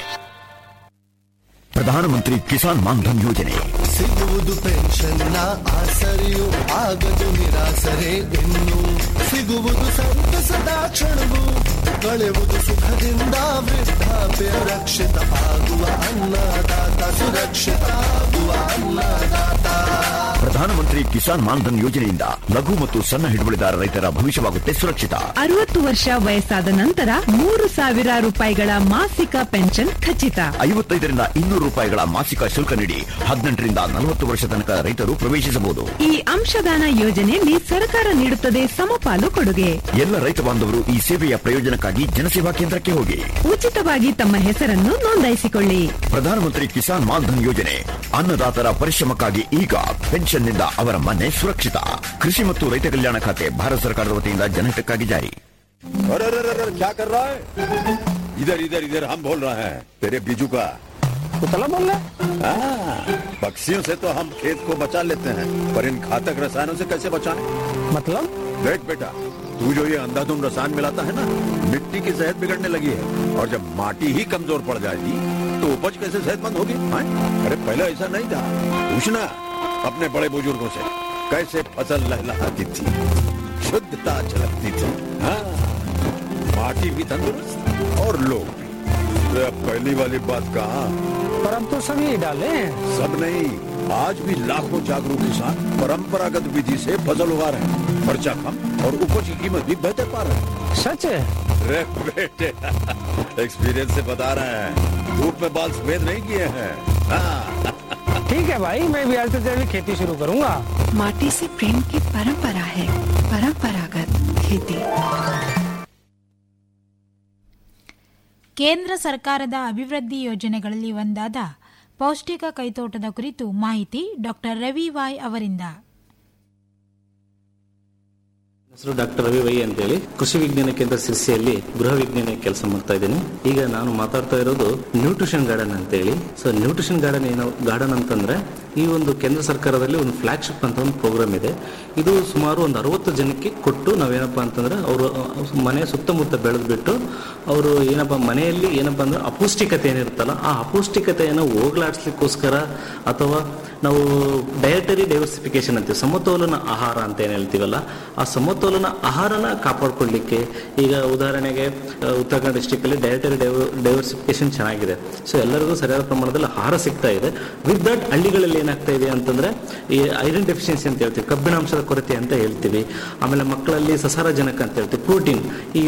ಪ್ರಧಾನಮಂತ್ರಿ ಕಿಸಾನ್ ಮಾನ್ಧನ್ ಯೋಜನೆ ಸಿಗುವುದು ಪೆನ್ಷನ್ನ ಆಸರೆಯು ಆಗದು ನಿರಾಸರೆ ಇನ್ನು ಸಿಗುವುದು ಸಂತಸದ ಕ್ಷಣವು ಕಳೆವುದು ಸುಖದಿಂದ ವೃದ್ಧಾಪ್ಯ ರಕ್ಷಿತ ಆಗುವ ಅನ್ನದಾತ ಸುರಕ್ಷಿತ ಆಗುವ ಅನ್ನದಾತ ಪ್ರಧಾನಮಂತ್ರಿ ಕಿಸಾನ್ ಮಾನ್ಧನ್ ಯೋಜನೆಯಿಂದ ಲಘು ಮತ್ತು ಸಣ್ಣ ಹಿಡುವಳಿದಾರ ರೈತರ ಭವಿಷ್ಯವಾಗುತ್ತೆ ಸುರಕ್ಷಿತ ಅರವತ್ತು ವರ್ಷ ವಯಸ್ಸಾದ ನಂತರ ಮೂರು ಸಾವಿರ ರೂಪಾಯಿಗಳ ಮಾಸಿಕ ಪೆನ್ಷನ್ ಖಚಿತ ಐವತ್ತೈದರಿಂದ ಇನ್ನೂರು ರೂಪಾಯಿಗಳ ಮಾಸಿಕ ಶುಲ್ಕ ನೀಡಿ ಹದಿನೆಂಟರಿಂದ ನಲವತ್ತು ವರ್ಷ ತನಕ ರೈತರು ಪ್ರವೇಶಿಸಬಹುದು ಈ ಅಂಶದಾನ ಯೋಜನೆಯಲ್ಲಿ ಸರ್ಕಾರ ನೀಡುತ್ತದೆ ಸಮಪಾಲು ಕೊಡುಗೆ ಎಲ್ಲ ರೈತ ಬಾಂಧವರು ಈ ಸೇವೆಯ ಪ್ರಯೋಜನಕ್ಕಾಗಿ ಜನಸೇವಾ ಕೇಂದ್ರಕ್ಕೆ ಹೋಗಿ ಉಚಿತವಾಗಿ ತಮ್ಮ ಹೆಸರನ್ನು ನೋಂದಾಯಿಸಿಕೊಳ್ಳಿ ಪ್ರಧಾನಮಂತ್ರಿ ಕಿಸಾನ್ ಮಾನ್ಧನ್ ಯೋಜನೆ ಅನ್ನದಾತರ ಪರಿಶ್ರಮಕ್ಕಾಗಿ ಈಗ ಪೆನ್ಷನ್ನಿಂದ ಅವರ ಮನೆ ಸುರಕ್ಷಿತ ಕೃಷಿ ಮತ್ತು ರೈತ ಕಲ್ಯಾಣ ಖಾತೆ ಭಾರತ ಸರ್ಕಾರದ ವತಿಯಿಂದ ಜನಹಿತಕ್ಕಾಗಿ ಜಾರಿ अरे अरे अरे अरे, क्या कर रहा है इधर इधर इधर हम बोल रहे हैं तेरे बीजू का कुतला बोल रहा हाँ, पक्षियों से तो हम खेत को बचा लेते हैं पर इन घातक रसायनों से कैसे बचाएं? मतलब देख बेटा तू जो ये अंधाधुंध रसायन मिलाता है ना मिट्टी की सेहत बिगड़ने लगी है और जब माटी ही कमजोर पड़ जाएगी तो उपज कैसे सेहतमंद होगी हाँ? अरे पहले ऐसा नहीं था पूछना अपने बड़े बुजुर्गों से कैसे फसल लहलहाती थी शुद्धता झलकती थी हाँ माटी भी तंदुरुस्त और लोग भी अरे अब पहली वाली बात कहा पर अब तो सभी डाले हैं सब नहीं आज भी लाखों जागरूक किसान परंपरागत विधि से फसल उगा रहे हैं खर्चा कम और उपज की कीमत भी बेहतर पा रहे हैं सच है अरे बेटे एक्सपीरियंस से बता रहे हैं धूप में बाल सफेद नहीं किए हैं हाँ ठीक है भाई मैं भी आज से जैविक खेती शुरू करूंगा माटी से प्रेम की परंपरा है परंपरागत खेती ಕೇಂದ್ರ ಸರ್ಕಾರದ ಅಭಿವೃದ್ಧಿ ಯೋಜನೆಗಳಲ್ಲಿ ಒಂದಾದ ಪೌಷ್ಟಿಕ ಕೈತೋಟದ ಕುರಿತು ಮಾಹಿತಿ ಡಾಕ್ಟರ್ ರವಿ ವಾಯ್ ಅವರಿಂದ ಹೆಸರು ಡಾಕ್ಟರ್ ರವಿ ವೈ ಅಂತೇಳಿ ಕೃಷಿ ವಿಜ್ಞಾನ ಕೇಂದ್ರ ಸಿರ್ಸಿಯಲ್ಲಿ ಗೃಹ ವಿಜ್ಞಾನ ಕೆಲಸ ಮಾಡ್ತಾ ಇದ್ದೀನಿ ಈಗ ನಾನು ಮಾತಾಡ್ತಾ ಇರೋದು ನ್ಯೂಟ್ರಿಷನ್ ಗಾರ್ಡನ್ ಅಂತೇಳಿ ಸೊ ನ್ಯೂಟ್ರಿಷನ್ ಗಾರ್ಡನ್ ಏನು ಗಾರ್ಡನ್ ಅಂತಂದ್ರೆ ಈ ಒಂದು ಕೇಂದ್ರ ಸರ್ಕಾರದಲ್ಲಿ ಒಂದು ಫ್ಲಾಗ್ಶಿಪ್ ಅಂತ ಒಂದು ಪ್ರೋಗ್ರಾಮ್ ಇದೆ ಇದು ಸುಮಾರು ಒಂದು ಅರವತ್ತು ಜನಕ್ಕೆ ಕೊಟ್ಟು ನಾವೇನಪ್ಪ ಅಂತಂದ್ರೆ ಅವರು ಮನೆ ಸುತ್ತಮುತ್ತ ಬೆಳೆದ್ಬಿಟ್ಟು ಅವರು ಏನಪ್ಪ ಮನೆಯಲ್ಲಿ ಏನಪ್ಪ ಅಂದ್ರೆ ಅಪೌಷ್ಟಿಕತೆ ಏನಿರುತ್ತಲ್ಲ ಆ ಅಪೌಷ್ಟಿಕತೆಯನ್ನು ಹೋಗ್ಲಾಡಿಸ್ಲಿಕ್ಕೋಸ್ಕರ ಅಥವಾ ನಾವು ಡಯಟರಿ ಡೈವರ್ಸಿಫಿಕೇಶನ್ ಅಂತೀವಿ ಸಮತೋಲನ ಆಹಾರ ಅಂತ ಏನು ಹೇಳ್ತೀವಲ್ಲ ಆ ಸಮತೋಲನ ಆಹಾರನ ಕಾಪಾಡ್ಕೊಳ್ಳಿಕ್ಕೆ ಈಗ ಉದಾಹರಣೆಗೆ ಆ, ಉತ್ತರ ಕನ್ನಡ ಡಿಸ್ಟಿಕ್ ಅಲ್ಲಿ ಡಯಟರಿ ಡೈವರ್ಸಿಫಿಕೇಶನ್ ಚೆನ್ನಾಗಿದೆ ಸೊ ಎಲ್ಲರಿಗೂ ಸರಿಯಾದ ಪ್ರಮಾಣದಲ್ಲಿ ಆಹಾರ ಸಿಗ್ತಾ ಇದೆ ವಿತ್ ದಟ್ ಹಳ್ಳಿಗಳಲ್ಲಿ ಏನಾಗ್ತಾ ಇದೆ ಅಂತಂದ್ರೆ ಈ ಐರನ್ ಡೆಫಿಷಿಯನ್ಸಿ ಅಂತ ಹೇಳ್ತೀವಿ ಕಬ್ಬಿಣಾಂಶದ ಕೊರತೆ ಅಂತ ಹೇಳ್ತೀವಿ ಆಮೇಲೆ ಮಕ್ಕಳಲ್ಲಿ ಸಸಾರಜನಕ ಅಂತ ಹೇಳ್ತೀವಿ ಪ್ರೋಟೀನ್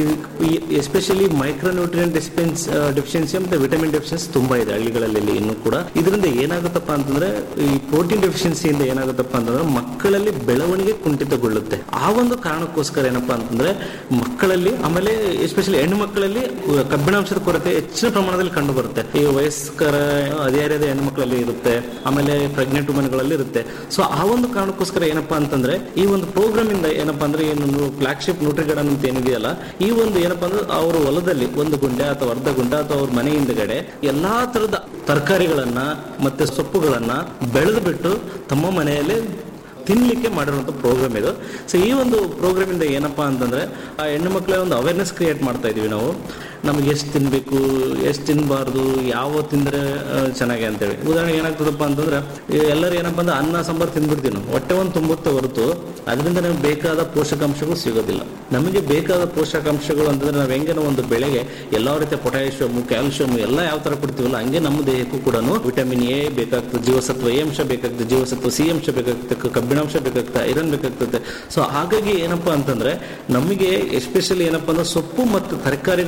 ಈ ಎಸ್ಪೆಷಲಿ ಮೈಕ್ರೋನ್ಯೂಟ್ರಿಯನ್ ಡಿಸ್ಪೆನ್ಸ್ ಡೆಫಿಷಿಯನ್ಸಿ ಮತ್ತೆ ವಿಟಮಿನ್ ಡೆಫಿಷಿಯನ್ಸಿ ತುಂಬಾ ಇದೆ ಹಳ್ಳಿಗಳಲ್ಲಿ ಇನ್ನೂ ಕೂಡ ಇದರಿಂದ ಏನಾಗುತ್ತಪ್ಪ ಅಂತಂದ್ರೆ ಈ ಪ್ರೋಟೀನ್ ಡೆಫಿಷಿಯನ್ಸಿಯಿಂದ ಏನಾಗುತ್ತಪ್ಪ ಅಂತಂದ್ರೆ ಮಕ್ಕಳಲ್ಲಿ ಬೆಳವಣಿಗೆ ಕುಂಠಿತಗೊಳ್ಳುತ್ತೆ ಆ ಒಂದು ಕಾರಣಕ್ಕೋಸ್ಕರ ಏನಪ್ಪಾ ಅಂತಂದ್ರೆ ಮಕ್ಕಳಲ್ಲಿ ಆಮೇಲೆ ಎಸ್ಪೆಷಲಿ ಹೆಣ್ಣು ಮಕ್ಕಳಲ್ಲಿ ಕಬ್ಬಿಣಾಂಶದ ಕೊರತೆ ಹೆಚ್ಚಿನ ಪ್ರಮಾಣದಲ್ಲಿ ಕಂಡು ಬರುತ್ತೆ ಈ ವಯಸ್ಕರ ಹದಿಹರೆಯದ ಹೆಣ್ಣು ಮಕ್ಕಳಲ್ಲಿ ಇರುತ್ತೆ ಆಮೇಲೆ ಪ್ರೆಗ್ನೆಂಟ್ ವುಮೆನ್ಗಳಲ್ಲಿ ಇರುತ್ತೆ ಸೊ ಆ ಒಂದು ಕಾರಣಕ್ಕೋಸ್ಕರ ಏನಪ್ಪಾ ಅಂತಂದ್ರೆ ಈ ಒಂದು ಪ್ರೋಗ್ರಾಮ್ ಇಂದ ಏನಪ್ಪಾ ಅಂದ್ರೆ ಏನು ಫ್ಲಾಗ್ಶಿಪ್ ನ್ಯೂಟ್ರಿಗಡನ್ ಅಂತ ಏನಿದೆಯಲ್ಲ ಈ ಒಂದು ಏನಪ್ಪಾ ಅಂದ್ರೆ ಅವ್ರ ಹೊಲದಲ್ಲಿ ಒಂದು ಗುಂಡೆ ಅಥವಾ ಅರ್ಧ ಗುಂಡೆ ಅಥವಾ ಅವ್ರ ಮನೆ ಹಿಂದ್ಗಡೆ ಎಲ್ಲಾ ತರದ ತರಕಾರಿಗಳನ್ನ ಮತ್ತೆ ಸೊಪ್ಪುಗಳನ್ನ ಬೆಳೆದು ಬಿಟ್ಟು ತಮ್ಮ ಮನೆಯಲ್ಲೇ ತಿನ್ಲಿಕ್ಕೆ ಮಾಡಿರುವಂತ ಪ್ರೋಗ್ರಾಮ್ ಇದು ಸೊ ಈ ಒಂದು ಪ್ರೋಗ್ರಾಮ್ ಇಂದ ಏನಪ್ಪಾ ಅಂತಂದ್ರೆ ಆ ಹೆಣ್ಣು ಮಕ್ಕಳ ಒಂದು ಅವೇರ್ನೆಸ್ ಕ್ರಿಯೇಟ್ ಮಾಡ್ತಾ ಇದೀವಿ ನಾವು ನಮಗೆ ಎಷ್ಟು ತಿನ್ಬೇಕು ಎಷ್ಟು ತಿನ್ನಬಾರ್ದು ಯಾವ ತಿಂದ್ರೆ ಆ, ಚೆನ್ನಾಗಿ ಅಂತೇಳಿ ಉದಾಹರಣೆಗೆ ಏನಾಗ್ತದಪ್ಪ ಅಂತಂದ್ರೆ ಈ ಎಲ್ಲರೂ ಏನಪ್ಪ ಅಂದ್ರೆ ಅನ್ನ ಸಾಂಬಾರು ತಿಂದ್ಬಿಡ್ತೀವಿ ನಾವು ಹೊಟ್ಟೆ ಒಂದು ತುಂಬುತ್ತೆ ಹೊರತು ಅದರಿಂದ ನಮಗೆ ಬೇಕಾದ ಪೋಷಕಾಂಶಗಳು ಸಿಗೋದಿಲ್ಲ ನಮಗೆ ಬೇಕಾದ ಪೋಷಕಾಂಶಗಳು ಅಂತಂದ್ರೆ ನಾವು ಹೆಂಗೆ ನಾವು ಒಂದು ಬೆಳೆಗೆ ಎಲ್ಲಾ ರೀತಿಯ ಪೊಟ್ಯಾಷಿಯಮ್ ಕ್ಯಾಲ್ಸಿಯಂ ಎಲ್ಲ ಯಾವ ತರ ಕೊಡ್ತೀವಲ್ಲ ಹಂಗೆ ನಮ್ಮ ದೇಹಕ್ಕೂ ಕೂಡ ವಿಟಮಿನ್ ಎ ಬೇಕಾಗ್ತದೆ ಜೀವಸತ್ವ ಎ ಅಂಶ ಬೇಕಾಗ್ತದೆ ಜೀವಸತ್ವ ಸಿ ಅಂಶ ಬೇಕಾಗ್ತದೆ ಕ- ಕಬ್ಬಿಣಾಂಶ ಬೇಕಾಗ್ತದೆ ಐರನ್ ಬೇಕಾಗ್ತದೆ ಸೊ ಹಾಗಾಗಿ ಏನಪ್ಪಾ ಅಂತಂದ್ರೆ ನಮಗೆ ಎಸ್ಪೆಷಲಿ ಏನಪ್ಪಾ ಅಂದ್ರೆ ಸೊಪ್ಪು ಮತ್ತು ತರಕಾರಿಗಳನ್ನ ತಿನ್ನೋದ್ರಿಂದ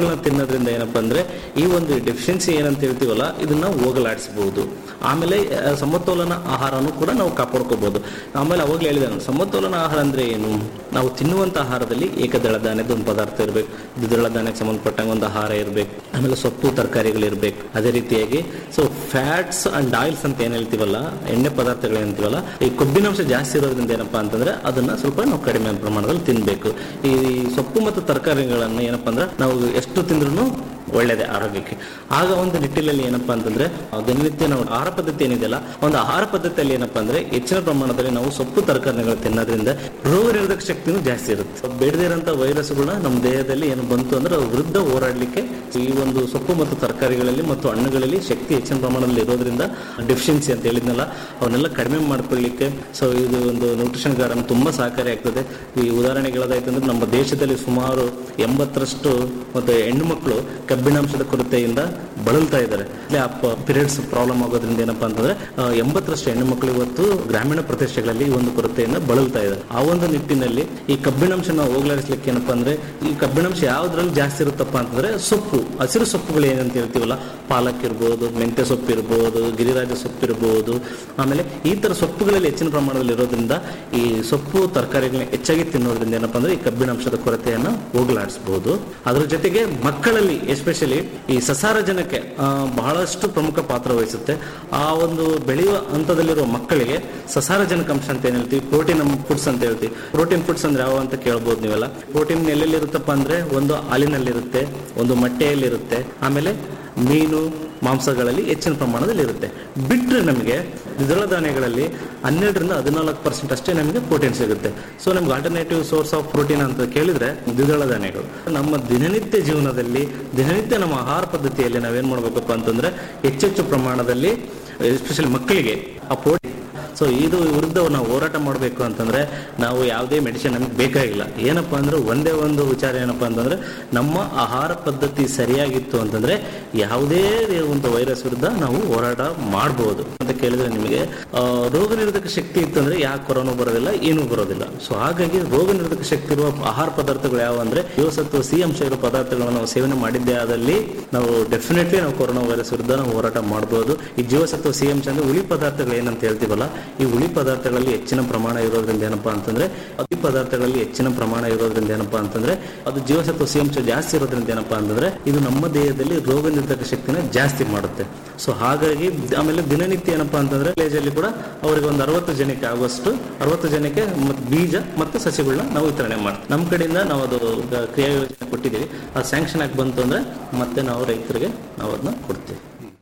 ತಿನ್ನೋದ್ರಿಂದ ಏನಪ್ಪಾ ಅಂದ್ರೆ ಈ ಒಂದು ಡೆಫಿಷಿಯನ್ಸಿ ಏನಂತ ಹೇಳ್ತೀವಲ್ಲ ಇದನ್ನ ಹೋಗಲಾಡಿಸಬಹುದು ಆಮೇಲೆ ಆ, ಸಮತೋಲನ ಆಹಾರನೂ ಕೂಡ ನಾವು ಕಾಪಾಡ್ಕೋಬಹುದು ಆಮೇಲೆ ಅವಾಗಲೇ ಹೇಳಿದೆ ನಾನು, ಸಮತೋಲನ ಆಹಾರ ಅಂದ್ರೆ ಏನು ನಾವು ತಿನ್ನುವಂತ ಆಹಾರದಲ್ಲಿ ಏಕದಳ ಧಾನ್ಯದ ಒಂದು ಪದಾರ್ಥ ಇರಬೇಕು ದ್ವಿದಳ ಧಾನ್ಯಕ್ಕೆ ಸಂಬಂಧಪಟ್ಟಂಗೆ ಒಂದು ಆಹಾರ ಇರಬೇಕು ಆಮೇಲೆ ಸೊಪ್ಪು ತರಕಾರಿಗಳು ಇರಬೇಕು ಅದೇ ರೀತಿಯಾಗಿ ಸೊ ಫ್ಯಾಟ್ಸ್ ಅಂಡ್ ಆಯಿಲ್ಸ್ ಅಂತ ಏನ್ ಹೇಳ್ತೀವಲ್ಲ ಎಣ್ಣೆ ಪದಾರ್ಥಗಳು ಏನಂತೀವಲ್ಲ ಈ ಕೊಬ್ಬಿನಾಂಶ ಜಾಸ್ತಿ ಇರೋದ್ರಿಂದ ಏನಪ್ಪಾ ಅಂತಂದ್ರೆ ಅದನ್ನ ಸ್ವಲ್ಪ ನಾವು ಕಡಿಮೆ ಪ್ರಮಾಣದಲ್ಲಿ ತಿನ್ಬೇಕು ಈ ಸೊಪ್ಪು ಮತ್ತು ತರಕಾರಿಗಳನ್ನ ಏನಪ್ಪಾ ಅಂದ್ರೆ ನಾವು ಎಷ್ಟು ತಿಂದ್ರೂ ಒಳ್ಳೇದೇ ಆರೋಗ್ಯಕ್ಕೆ ಆಗ ಒಂದು ನಿಟ್ಟಿನಲ್ಲಿ ಏನಪ್ಪಾ ಅಂತಂದ್ರೆ ಆ ದಿನನಿತ್ಯ ನಾವು ಆಹಾರ ಪದ್ಧತಿ ಏನಿದೆಯಲ್ಲ ಒಂದು ಆಹಾರ ಪದ್ಧತಿಯಲ್ಲಿ ಏನಪ್ಪಾ ಅಂದ್ರೆ ಹೆಚ್ಚಿನ ಪ್ರಮಾಣದಲ್ಲಿ ನಾವು ಸೊಪ್ಪು ತರಕಾರಿಗಳು ತಿನ್ನೋದ್ರಿಂದ ರೋಗ ನಿರೋಧಕ ಶಕ್ತಿನೂ ಜಾಸ್ತಿ ಇರುತ್ತೆ ಬೇಡದೇ ಇರೋಂಥ ವೈರಸ್ಗಳನ್ನ ನಮ್ಮ ದೇಹದಲ್ಲಿ ಏನು ಬಂತು ಅಂದ್ರೆ ಅವು ವಿರುದ್ಧ ಹೋರಾಡಲಿಕ್ಕೆ ಈ ಒಂದು ಸೊಪ್ಪು ಮತ್ತು ತರಕಾರಿಗಳಲ್ಲಿ ಮತ್ತು ಹಣ್ಣುಗಳಲ್ಲಿ ಶಕ್ತಿ ಹೆಚ್ಚಿನ ಪ್ರಮಾಣದಲ್ಲಿ ಇರೋದ್ರಿಂದ ಡೆಫಿಷಿಯನ್ಸಿ ಅಂತ ಹೇಳಿದ್ನಲ್ಲ ಅವನ್ನೆಲ್ಲ ಕಡಿಮೆ ಮಾಡ್ಕೊಳ್ಳಿಕ್ಕೆ ಸೊ ಇದು ಒಂದು ನ್ಯೂಟ್ರಿಷನ್ ಗಾರ್ಡನ್ ತುಂಬಾ ಸಹಕಾರಿ ಆಗ್ತದೆ ಈ ಉದಾಹರಣೆಗೆ ಹೇಳೋದಾಯ್ತಂದ್ರೆ ನಮ್ಮ ದೇಶದಲ್ಲಿ ಸುಮಾರು ಎಂಬತ್ತರಷ್ಟು ಮತ್ತು ಹೆಣ್ಣು ಮಕ್ಕಳು ಕಬ್ಬಿಣಾಂಶದ ಕೊರತೆಯಿಂದ ಬಳಲ್ತಾ ಇದ್ದಾರೆ ಪೀರಿಯಡ್ಸ್ ಪ್ರಾಬ್ಲಮ್ ಆಗೋದ್ರಿಂದ ಏನಪ್ಪಾ ಅಂತಂದ್ರೆ ಆ, ಎಂಬತ್ತರಷ್ಟು ಹೆಣ್ಣು ಮಕ್ಕಳು ಇವತ್ತು ಗ್ರಾಮೀಣ ಪ್ರದೇಶಗಳಲ್ಲಿ ಈ ಒಂದು ಕೊರತೆಯಿಂದ ಬಳಲ್ತಾ ಇದ್ದಾರೆ ಆ ಒಂದು ನಿಟ್ಟಿನಲ್ಲಿ ಈ ಕಬ್ಬಿಣಾಂಶನ ಹೋಗ್ಲಾಡಿಸ್ಲಿಕ್ಕೆ ಏನಪ್ಪಾ ಅಂದ್ರೆ ಈ ಕಬ್ಬಿಣಾಂಶ ಯಾವ್ದ್ರಲ್ಲಿ ಜಾಸ್ತಿ ಇರುತ್ತಪ್ಪ ಅಂತಂದ್ರೆ ಸೊಪ್ಪು ಹಸಿರು ಸೊಪ್ಪುಗಳು ಏನಂತ ಹೇಳ್ತೀವಲ್ಲ ಪಾಲಕ್ ಇರ್ಬೋದು ಮೆಂತ್ಯ ಸೊಪ್ಪು ಇರ್ಬೋದು ಗಿರಿರಾಜ ಸೊಪ್ಪು ಇರ್ಬೋದು ಆಮೇಲೆ ಈ ತರ ಸೊಪ್ಪುಗಳಲ್ಲಿ ಹೆಚ್ಚಿನ ಪ್ರಮಾಣದಲ್ಲಿ ಇರೋದ್ರಿಂದ ಈ ಸೊಪ್ಪು ತರಕಾರಿಗಳನ್ನ ಹೆಚ್ಚಾಗಿ ತಿನ್ನೋದ್ರಿಂದ ಏನಪ್ಪಾ ಅಂದ್ರೆ ಈ ಕಬ್ಬಿಣಾಂಶದ ಕೊರತೆಯನ್ನ ಹೋಗಲಾಡಿಸಬಹುದು ಅದ್ರ ಜೊತೆಗೆ ಮಕ್ಕಳಲ್ಲಿ ಎಸ್ಪೆಷಲಿ ಈ ಸಸಾರಜನಕ್ಕೆ ಆ, ಬಹಳಷ್ಟು ಪ್ರಮುಖ ಪಾತ್ರ ವಹಿಸುತ್ತೆ ಆ ಒಂದು ಬೆಳೆಯುವ ಹಂತದಲ್ಲಿರುವ ಮಕ್ಕಳಿಗೆ ಸಸಾರಜನಕ ಅಂಶ ಅಂತ ಏನ್ ಹೇಳ್ತೀವಿ ಪ್ರೋಟೀನ್ ಫುಡ್ಸ್ ಅಂತ ಹೇಳ್ತೀವಿ ಪ್ರೋಟೀನ್ ಫುಡ್ಸ್ ಅಂದ್ರೆ ಯಾವ ಅಂತ ಕೇಳ್ಬೋದು ನೀವೆಲ್ಲ ಪ್ರೋಟೀನ್ ಎಲ್ಲೆಲ್ಲಿ ಇರುತ್ತಪ್ಪ ಅಂದ್ರೆ ಒಂದು ಹಾಲಿನಲ್ಲಿರುತ್ತೆ ಒಂದು ಮೊಟ್ಟೆಯಲ್ಲಿರುತ್ತೆ ಆಮೇಲೆ ಮೀನು ಮಾಂಸಗಳಲ್ಲಿ ಹೆಚ್ಚಿನ ಪ್ರಮಾಣದಲ್ಲಿ ಇರುತ್ತೆ ಬಿಟ್ಟರೆ ನಮಗೆ ದ್ವಿದಳ ಧಾನ್ಯಗಳಲ್ಲಿ ಹನ್ನೆರಡರಿಂದ ಹದಿನಾಲ್ಕು ಪರ್ಸೆಂಟ್ ಅಷ್ಟೇ ನಮಗೆ ಪ್ರೋಟೀನ್ ಸಿಗುತ್ತೆ ಸೊ ನಮ್ಗೆ ಆಲ್ಟರ್ನೇಟಿವ್ ಸೋರ್ಸ್ ಆಫ್ ಪ್ರೋಟೀನ್ ಅಂತ ಕೇಳಿದ್ರೆ ದ್ವಿದಳ ಧಾನ್ಯಗಳು ನಮ್ಮ ದಿನನಿತ್ಯ ಜೀವನದಲ್ಲಿ ದಿನನಿತ್ಯ ನಮ್ಮ ಆಹಾರ ಪದ್ಧತಿಯಲ್ಲಿ ನಾವೇನ್ ಮಾಡ್ಬೇಕಪ್ಪ ಅಂತಂದ್ರೆ ಹೆಚ್ಚೆಚ್ಚು ಪ್ರಮಾಣದಲ್ಲಿ ಎಸ್ಪೆಷಲಿ ಮಕ್ಕಳಿಗೆ ಆ ಪ್ರೋಟೀನ್ ಸೊ ಇದು ವಿರುದ್ಧ ನಾವು ಹೋರಾಟ ಮಾಡಬೇಕು ಅಂತಂದ್ರೆ ನಾವು ಯಾವುದೇ ಮೆಡಿಸಿನ್ ನಮಗೆ ಬೇಕಾಗಿಲ್ಲ ಏನಪ್ಪಾ ಅಂದ್ರೆ ಒಂದೇ ಒಂದು ವಿಚಾರ ಏನಪ್ಪಾ ಅಂತಂದ್ರೆ ನಮ್ಮ ಆಹಾರ ಪದ್ಧತಿ ಸರಿಯಾಗಿತ್ತು ಅಂತಂದ್ರೆ ಯಾವುದೇ ಒಂದು ವೈರಸ್ ವಿರುದ್ಧ ನಾವು ಹೋರಾಟ ಮಾಡಬಹುದು ಅಂತ ಕೇಳಿದ್ರೆ ನಿಮಗೆ ಆ, ರೋಗ ನಿರೋಧಕ ಶಕ್ತಿ ಇತ್ತಂದ್ರೆ ಯಾಕೆ ಕೊರೋನಾ ಬರೋದಿಲ್ಲ ಏನೂ ಬರೋದಿಲ್ಲ ಸೊ ಹಾಗಾಗಿ ರೋಗ ನಿರೋಧಕ ಶಕ್ತಿ ಇರುವ ಆಹಾರ ಪದಾರ್ಥಗಳು ಯಾವ ಅಂದ್ರೆ ಜೀವಸತ್ವ ಸಿ ಅಂಶ ಇರುವ ಪದಾರ್ಥಗಳನ್ನು ನಾವು ಸೇವನೆ ಮಾಡಿದ್ದೇ ಆದಲ್ಲಿ ನಾವು ಡೆಫಿನೆಟ್ಲಿ ನಾವು ಕೊರೋನಾ ವೈರಸ್ ವಿರುದ್ಧ ನಾವು ಹೋರಾಟ ಮಾಡಬಹುದು ಈ ಜೀವಸತ್ವ ಸಿ ಅಂಶ ಅಂದ್ರೆ ಹುಳಿ ಪದಾರ್ಥಗಳು ಏನಂತ ಹೇಳ್ತೀವಲ್ಲ ಈ ಹುಳಿ ಪದಾರ್ಥಗಳಲ್ಲಿ ಹೆಚ್ಚಿನ ಪ್ರಮಾಣ ಇರೋದ್ರಿಂದ ಏನಪ್ಪಾ ಅಂತಂದ್ರೆ ಅತಿ ಪದಾರ್ಥಗಳಲ್ಲಿ ಹೆಚ್ಚಿನ ಪ್ರಮಾಣ ಇರೋದ್ರಿಂದ ಏನಪ್ಪಾ ಅಂತಂದ್ರೆ ಅದು ಜೀವಸತ್ವ ಸಿ ಅಂಶ ಜಾಸ್ತಿ ಇರೋದ್ರಿಂದ ಏನಪ್ಪಾ ಅಂತಂದ್ರೆ ಇದು ನಮ್ಮ ದೇಹದಲ್ಲಿ ರೋಗ ನಿರೋಧಕ ಶಕ್ತಿನ ಜಾಸ್ತಿ ಮಾಡುತ್ತೆ ಸೊ ಹಾಗಾಗಿ ಆಮೇಲೆ ದಿನನಿತ್ಯ ಏನಪ್ಪಾ ಅಂತಂದ್ರೆ village ಅಲ್ಲಿ ಕೂಡ ಅವರಿಗೆ ಒಂದು ಅರವತ್ತು ಜನಕ್ಕೆ ಆಗುವಷ್ಟು ಅರವತ್ತು ಜನಕ್ಕೆ ಮತ್ತೆ ಬೀಜ ಮತ್ತೆ ಸಸಿಗಳನ್ನ ನಾವು ವಿತರಣೆ ಮಾಡ್ತೀವಿ ನಮ್ಮ ಕಡೆಯಿಂದ ನಾವು ಅದು ಗ- ಕ್ರಿಯಾ ಯೋಜನೆ ಕೊಟ್ಟಿದ್ದೀವಿ ಅದು ಸ್ಯಾಂಕ್ಷನ್ ಆಗಿ ಬಂತು ಅಂದ್ರೆ ಮತ್ತೆ ನಾವು ರೈತರಿಗೆ ನಾವು ಅದನ್ನ ಕೊಡ್ತೀವಿ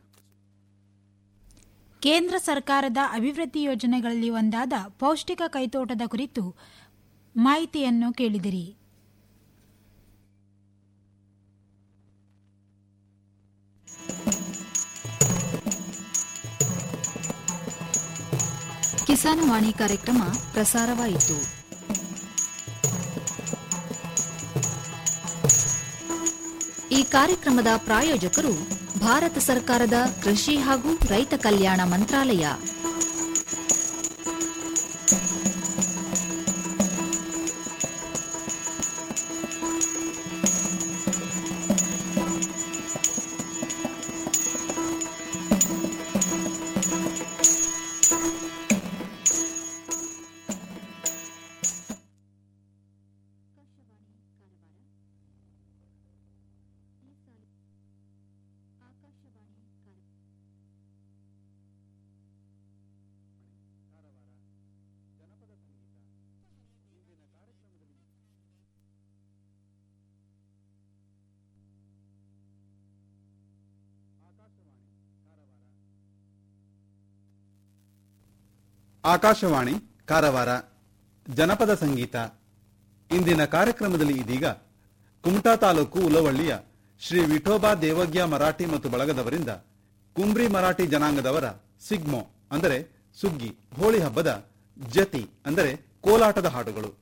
ಕೇಂದ್ರ ಸರ್ಕಾರದ ಅಭಿವೃದ್ಧಿ ಯೋಜನೆಗಳಲ್ಲಿ ಒಂದಾದ ಪೌಷ್ಟಿಕ ಕೈತೋಟದ ಕುರಿತು ಮಾಹಿತಿಯನ್ನು ಕೇಳಿದಿರಿ ಕಿಸಾನ್ ವಾಣಿ ಕಾರ್ಯಕ್ರಮ ಪ್ರಸಾರವಾಯಿತು ಈ ಕಾರ್ಯಕ್ರಮದ ಪ್ರಾಯೋಜಕರು ಭಾರತ ಸರ್ಕಾರದ ಕೃಷಿ ಹಾಗೂ ರೈತ ಕಲ್ಯಾಣ ಮಂತ್ರಾಲಯ ಆಕಾಶವಾಣಿ ಕಾರವಾರ ಜನಪದ ಸಂಗೀತ ಇಂದಿನ ಕಾರ್ಯಕ್ರಮದಲ್ಲಿ ಇದೀಗ ಕುಮಟಾ ತಾಲೂಕು ಉಲವಳ್ಳಿಯ ಶ್ರೀ ವಿಠೋಬಾ ದೇವಜ್ಞ ಮರಾಠಿ ಮತ್ತು ಬಳಗದವರಿಂದ ಕುಂಬ್ರಿ ಮರಾಠಿ ಜನಾಂಗದವರ ಸಿಗ್ಮೋ ಅಂದರೆ ಸುಗ್ಗಿ ಹೋಳಿ ಹಬ್ಬದ ಜತಿ ಅಂದರೆ ಕೋಲಾಟದ ಹಾಡುಗಳು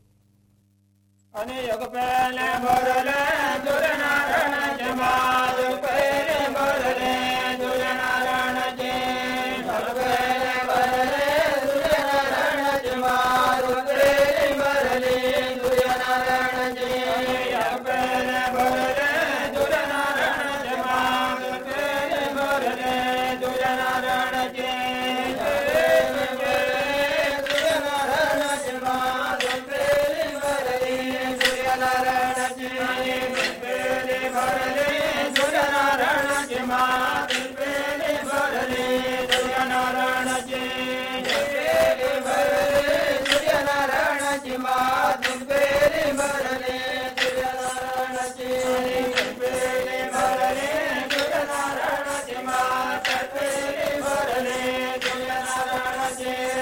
ದುರ್ನಾರಾಯಣ से